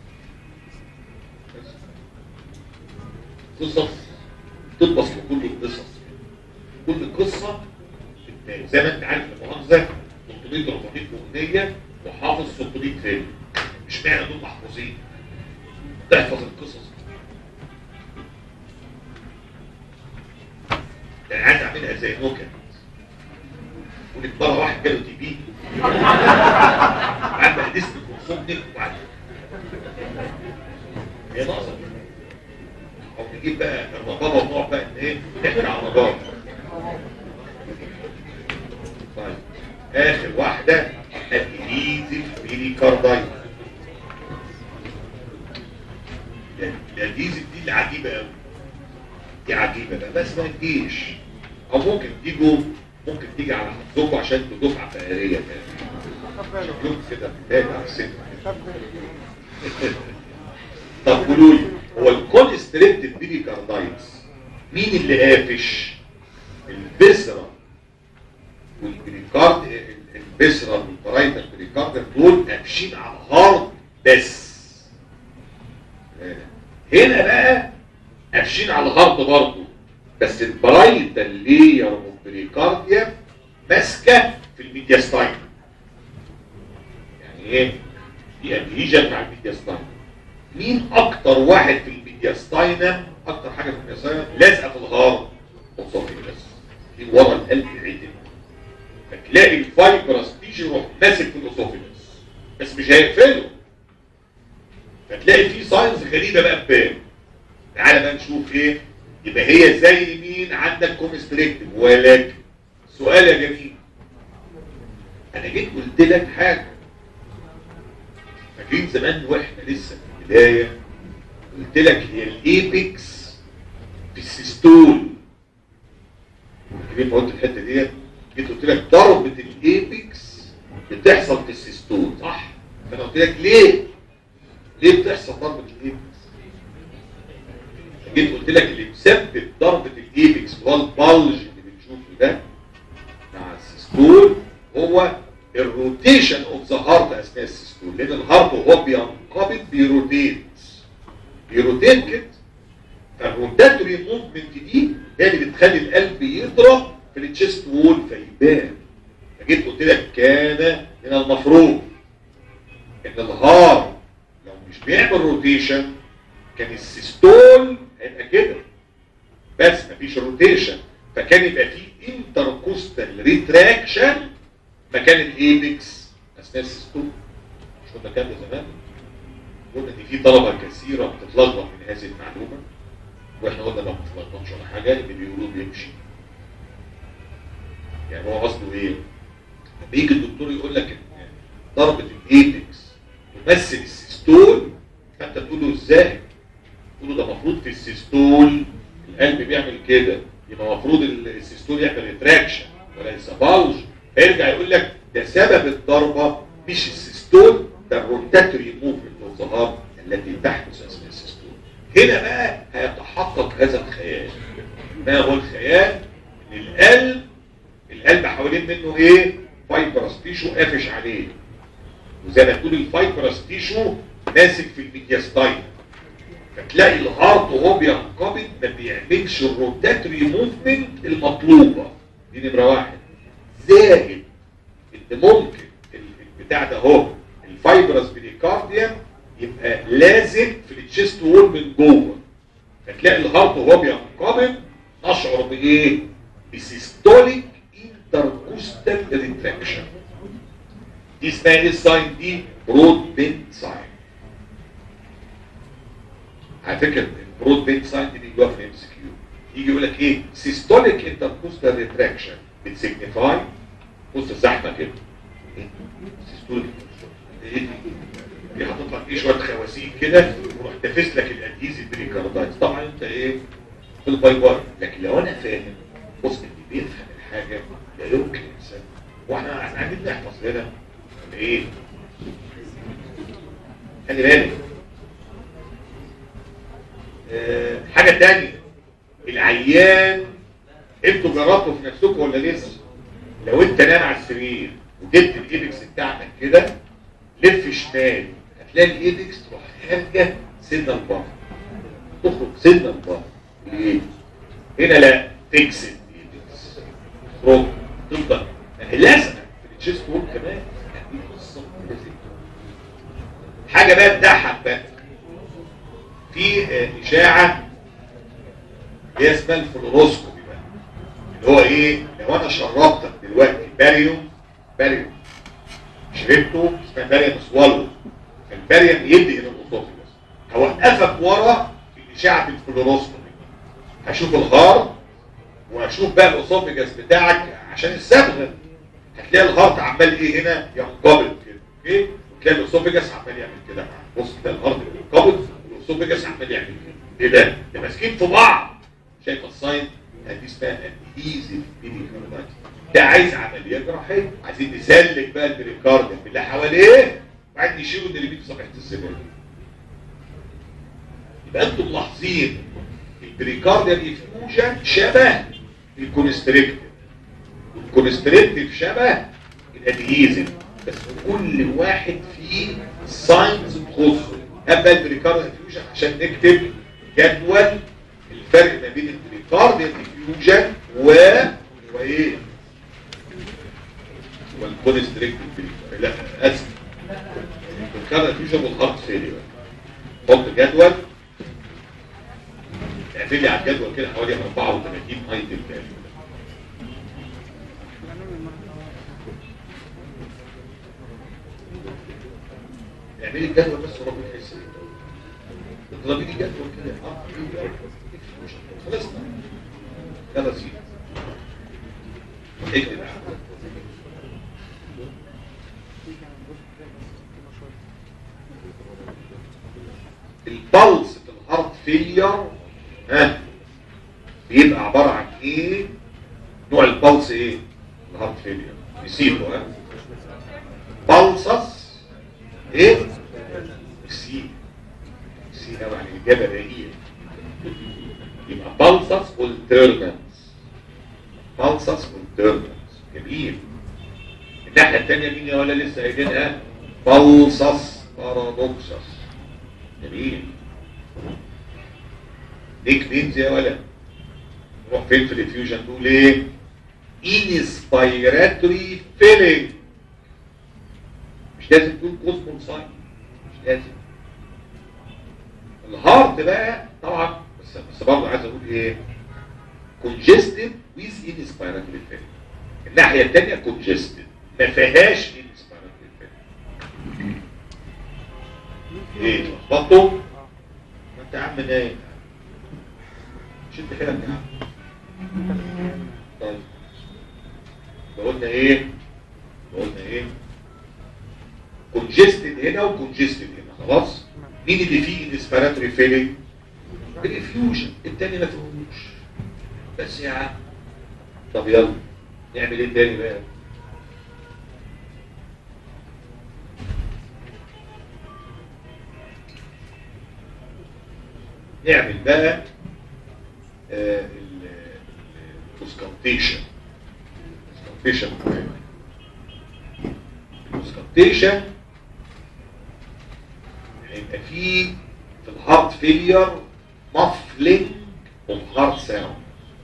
Speaker 1: قصص تلبس لكل القصص كل قصه في زي ما انت عارف المؤاخذه 300 400 اغنيه وحافظ 600 فيلم مش معنى دول محفوظين تحفظ القصص يعني عايز اعملها زي نكت ولك مره واحد جاله تي بي بعد ما حدثت بكرسوم وبعد هي ناقصه او نجيب بقى الربابه ونقعد بقى ان ايه نحكي عن الربابه طيب اخر واحده الجليزي بيريكاردايت الجليزي دي اللي عجيبه قوي دي عجيبه بقى بس ما تجيش او ممكن تيجوا ممكن تيجي على حظكم عشان انتوا دفعه فقريه كده شكلكم كده بدايه على السن طب قولوا لي هو الكونستريكتد بيريكاردايتس مين اللي قافش البسرة والبريكارد البسرة والبرايتال بريكارد دول قافشين على الهارد بس هنا بقى قافشين على الهارد برضه بس البرايتال لير والبريكارديا ماسكه في الميدياستاين يعني ايه دي ادهيجن مع الميدياستاين مين اكتر واحد في الميدياستاينم اكتر حاجه في الميدياستاينم لازقه في الهارد وصافي بس دي ورا القلب عدل فتلاقي الفايبرس تيجي يروح ماسك في الاسوفيجس بس مش هيقفله فتلاقي في ساينز غريبه بقى تبان تعالى بقى نشوف ايه يبقى هي زي مين عندك كونستريكتيف ولكن سؤال يا جميل انا جيت قلت لك حاجه فاكرين زمان واحنا لسه في البدايه قلت لك هي الايبكس في السيستول فاكرين ما قلت الحته ديت جيت قلت لك ضربه الايبكس بتحصل في السيستول صح فانا قلت لك ليه ليه بتحصل ضربه الايبكس جيت قلت لك اللي مسبب ضربه الايبكس اللي هو البلج اللي بنشوفه ده مع السيستول هو الروتيشن اوف ذا هارت اثناء السيستول لان الهارت وهو بينقبض بيروتيت بيروتيت كده فالروتاتوري موفمنت دي هي اللي بتخلي القلب يضرب في التشيست وول فيبان فجيت قلت لك كان من المفروض ان الهارت لو مش بيعمل روتيشن كان السيستول هيبقى كده بس مفيش روتيشن فكان يبقى فيه انتركوستال ريتراكشن مكان الايبكس اثناء السيستول مش قلنا كام زمان قلنا ان في طلبه كثيره بتتلخبط من هذه المعلومه واحنا قلنا ما بتتلخبطش ولا حاجه اللي بيقولوه بيمشي يعني هو قصده ايه؟ لما يجي الدكتور يقول لك ان ضربه الايبكس تمثل السيستول فانت تقول له ازاي؟ تقول له ده المفروض في السيستول القلب بيعمل كده يبقى المفروض السيستول يعمل ريتراكشن وليس بالج فيرجع يقول لك ده سبب الضربه مش السيستول ده الروتاتوري موفمنت اوف ذا هارت التي تحدث اثناء السيستول هنا بقى هيتحقق هذا الخيال ما هو الخيال ان القلب القلب حوالين منه ايه فايبرس تيشو قافش عليه وزي ما تقول الفايبرس تيشو ماسك في الميدياستاين فتلاقي الهارت وهو بينقبض ما بيعملش الروتاتري موفمنت المطلوبه دي نمره واحد زائد ان ممكن البتاع ده اهو الفايبرس بريكارديا يبقى لازم في التشيست وول من جوه فتلاقي الهارت وهو بينقبض نشعر بايه بسيستوليك انتركوستال ريتراكشن دي اسمها ايه الساين دي برود بين ساين على فكره البرود بين ساين دي بيجوها في ام سي كيو يجي يقول لك ايه سيستوليك انتركوستال ريتراكشن بتسيجنيفاي بص الزحمه كده إيه؟ سيستوليك ايه دي دي حاطط لك ايه شويه خواسيم كده وروح تافس لك الادهيزي بريكاردايتس طبعا انت ايه في البايبر لكن لو انا فاهم بص اللي بيفهم الحاجه لا يمكن انسان واحنا احنا عايزين نحفظ هنا ولا ايه خلي بالك آه، حاجه تانية العيان انتوا جربتوا في نفسكم ولا لسه لو انت نام على السرير وجبت الايبكس بتاعتك كده لف شمال هتلاقي الايبكس تروح خارجه سنه لبره تخرج سنه لبره ليه؟ هنا لا فيكسد ايبكس تخرج تفضل يعني لازم في التشيست وول كمان يعني دي قصه لازم. حاجه بقى تضحك بقى في آه، اشاعه هي اسمها الفلوروسكوبي بقى اللي هو ايه لو انا شربتك دلوقتي باريوم باريوم شربته اسمها باريوم سوالو الباريوم يدي الى الاسوفيجاس هوقفك ورا في اشاعه الفلوروسكوبي هشوف الهارت واشوف بقى الاسوفيجاس بتاعك عشان الصبغه هتلاقي الهارت عمال ايه هنا ينقبض كده اوكي وتلاقي الاسوفيجاس عمال يعمل كده معاه بص تلاقي الهارت بينقبض والاسوفيجاس عمال يعمل كده ايه ده؟ ده ماسكين في بعض شايف الساين دي اسمها ادهيزيف بيريكاردايتس ده عايز عمليه جراحيه عايزين نسلك بقى البريكارديوم اللي حواليه وبعدين نشيله ونرميه في صفيحه الزباله يبقى انتم ملاحظين البريكارديال افيوجن شبه الكونستريكتيف والكونستريكتيف شبه الادهيزيف بس كل واحد فيه ساينز تخصه اما البريكارديال افيوجن عشان نكتب جدول الفرق ما بين البريكارديال افيوجن و وايه والكونستريكتيف بريكارديال لا اسف البريكارديال افيوجن والهارت فيلير حط جدول اعمل لي على الجدول كده حوالي 34 ايتم تاني اعملي الجدول بس وربنا يحس اضربي لي جدول كده اه خلصنا يلا سيدي اكتب البلس في الهارت فيلير ها بيبقى عبارة عن ايه نوع البلس ايه الهارت فيلير نسيته ها بلسس ايه سي سي ده يعني الاجابه دقيقه يبقى بلسس والترنس بلسس والترنس جميل الناحيه الثانيه مين يا ولا لسه قايلينها بلسس بارادوكسس جميل ليك نيمز يا ولا نروح فين في الافيوجن تقول ايه انسبيراتوري فيلينج مش لازم تكون كوزمون ساين مش لازم الهارت بقى طبعا بس بس برضه عايز اقول ايه كونجستد ويز انسبيراتوري فيلينج الناحيه الثانيه كونجستد ما فيهاش انسبيراتوري فيلينج ايه اتلخبطتوا ما انت يا عم نايم شد حيلك يا عم طيب قلنا ايه قلنا ايه كونجستد هنا وكونجستد هنا خلاص مين اللي فيه الاسبيراتوري فيلينج الافيوجن التاني ما فيهوش بس يا عم طب يلا نعمل ايه تاني بقى نعمل بقى الكوسكالتيشن الكوسكالتيشن الكوسكالتيشن هيبقى فيه في الهارت فيلير مفلنج اوف هارت ساوند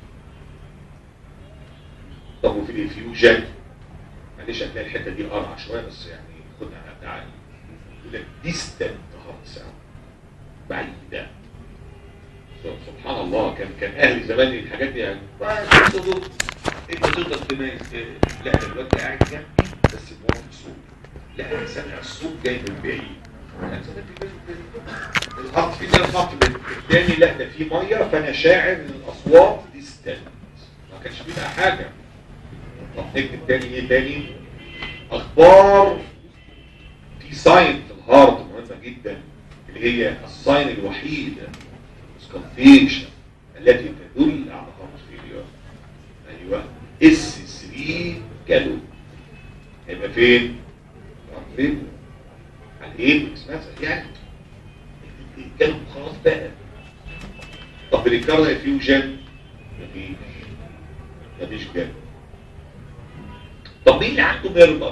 Speaker 1: طب وفي الانفيوجن معلش هتلاقي الحته دي قرعه شويه بس يعني خدها تعالى يقول لك ديستنت هارت ساوند بعيده سبحان الله كان كان اهل زمان الحاجات دي يعني بس صدق انت تقدر تميز لا ده الواد ده قاعد جنبي بس موطي الصوت لا انا سامع الصوت جاي من بعيد أنا سامع من بعيد. الخط في ده الخط الثاني لا ده في ميه فانا شاعر ان الاصوات دي ستاند ما كانش فيه بقى حاجه طب نكتب تاني ايه تاني اخبار في ساين في الهارت مهمه جدا اللي هي الساين الوحيده سكالفيشن التي تدل على هارت فيلير ايوه اس 3 جالو هيبقى فين؟ هارت فيلير على الايبكس مثلا يعني جالو خلاص بقى طب الكارد فيوجن مفيش مفيش جالو طب مين اللي عنده ميرمر؟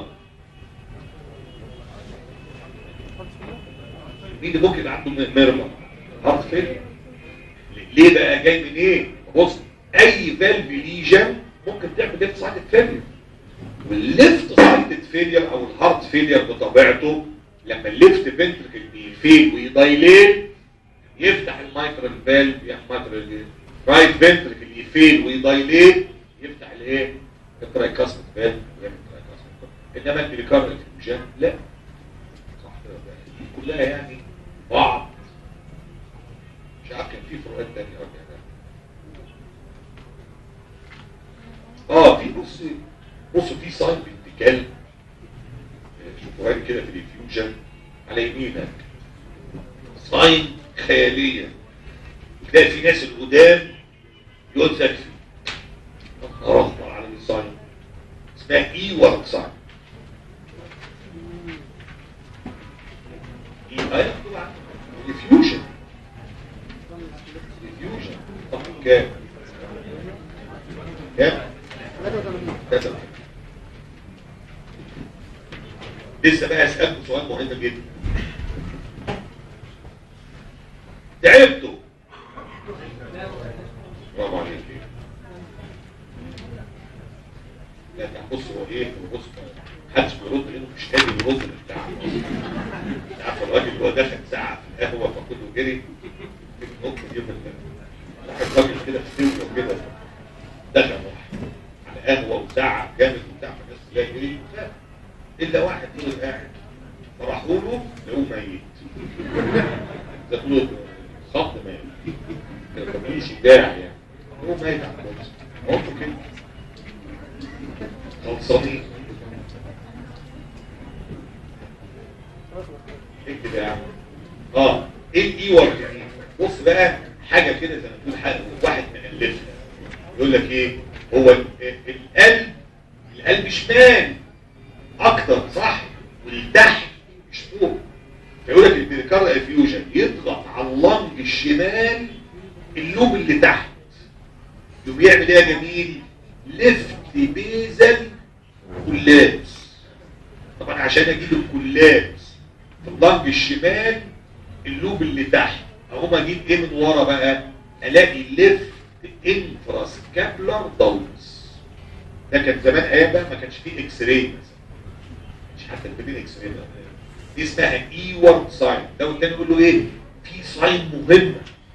Speaker 1: مين اللي ممكن يبقى عنده ميرمر؟ هارت فيلير ليه بقى جاي من ايه بص اي فالف ليجن ممكن تعمل ليفت سايد فيلير والليفت سايد فيلير او الهارت فيلير بطبيعته لما الليفت فنتركل بيفيل ويدايليت يفتح المايترال فالف يعني مايترال رايت فنتركل يفيل ويدايليت يفتح الايه الترايكاسميك فالف ويعمل ترايكاسميك انما البريكارد فيوجن لا صح كده بقى. دي كلها يعني بعض مش عارف كان في فروقات تانية ارجع اه في بص بص في ساين بانتكال شوفوا هاي كده في الفيوجن على يمينك ساين خيالية تلاقي في ناس القدام يقعد سكفي اخضر على الساين اسمها اي ورد ساين اي اي طبعا الفيوجن الفيوجن طب كام كام كذا لسه بقى اسالكم سؤال مهم جدا تعبتوا برافو عليك لا ده بص هو ايه هو بص محدش بيرد لانه مش قادر يرد بتاع عارف الراجل اللي هو دخل ساعه في القهوه فكله جري نقطه دي من واحد راجل كده في سيوله كده دخل واحد على قهوه وساعه جامد وبتاع فالناس كلها جري الا واحد فضل قاعد فراحوا له لقوه ميت دخلوا له خط ميت كان مفيش داعي يعني هو ميت على الكرسي قلت كده خلصانين ايه كده يا عم اه ايه الاي ورد دي بص بقى حاجه كده زي ما تقول حاجه واحد مألفها يقول لك ايه هو ال- القلب القلب شمال اكتر صح والتحت مش فوق فيقول لك البريكارد افيوجن يضغط على اللنج الشمال اللوب اللي تحت يقوم يعمل ايه يا جميل ليفت بيزل كلابس طبعا عشان اجيب الكلابس في اللنج الشمال اللوب اللي تحت اقوم اجيب ايه من ورا بقى الاقي ليفت انفراسكابلر داونز ده كان زمان ايام بقى ما كانش فيه اكس راي مثلا مش حتى البدين اكس راي دي اسمها اي وورد ساين ده والتاني يقول له ايه في ساين مهمه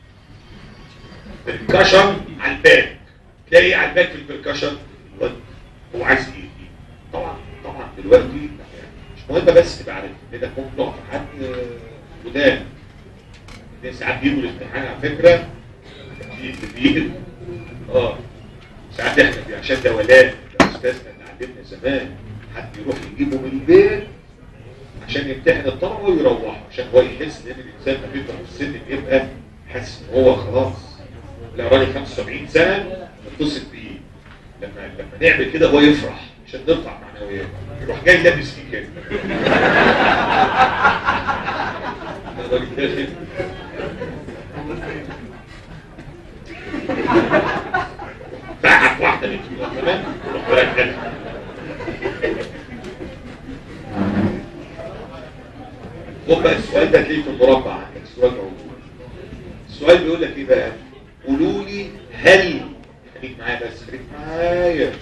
Speaker 1: بركشن على الباك تلاقي ايه على الباك في البركشن الواد هو عايز ايه دي طبعا طبعا دلوقتي مش مهم بس تبقى عارف كده ممكن تقف في حد آه، قدام الناس ساعات بيجوا الامتحان على فكره في كبير اه ساعات احنا في عشان ده ولاء ده استاذنا اللي علمنا زمان حد يروح يجيبه من البيت عشان يمتحن الطلبه ويروح عشان هو يحس ان الانسان لما بيكبر في السن بيبقى حاسس ان هو خلاص لا راجل 75 سنه نتصل بيه لما لما نعمل كده هو يفرح عشان نرفع معنوياته يروح جاي لابس فيه كده ده راجل داخل فقعت واحده من تمام روح راجع خد بقى السؤال ده هتلاقيه في المربع عندك السؤال موجود السؤال بيقول لك ايه بقى قولوا لي هل خليك معايا بس خليك معايا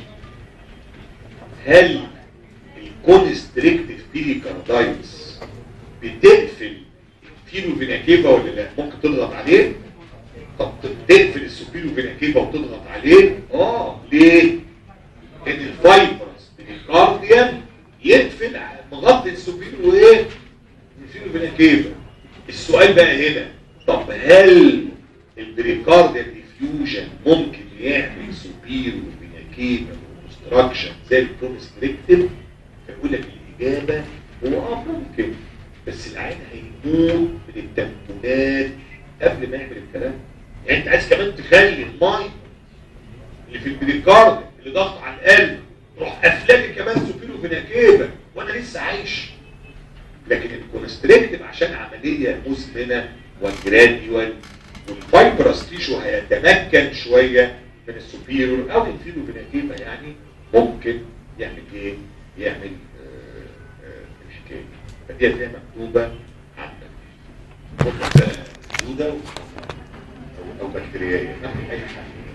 Speaker 1: هل الكونستريكتيف بيريكاردايتس بتقفل الفينو فيناكيفا ولا لا ممكن تضغط عليه طب تقفل السوبيرو فينا كيفا وتضغط عليه اه ليه ان الفايبرس الكارديان يقفل مغطي السوبيرو وايه السوبيرو فينا كيفا السؤال بقى هنا طب هل البريكارديان ديفيوجن ممكن يعمل سوبيرو فينا كيفا كونستراكشن زي الكونستريكتيف فيقول لك الاجابه هو اه ممكن بس العين هيموت من التنبؤات قبل ما يعمل الكلام يعني انت عايز كمان تخلي الماي اللي في البريكارد اللي ضغط على القلب تروح قافلالي كمان سوبيرو فيناكيبا وانا لسه عايش لكن الكونستريكتيف عشان عمليه مزمنه وجراديوال والفايبرس تيشو هيتمكن شويه من السوبيرور او الفيرو فيناكيبا يعني ممكن يعمل ايه؟ يعمل آه آه الحكايه فدي هتلاقيها مكتوبه عندك ممكن بقى سودة او او بكتيريائيه اي حاجه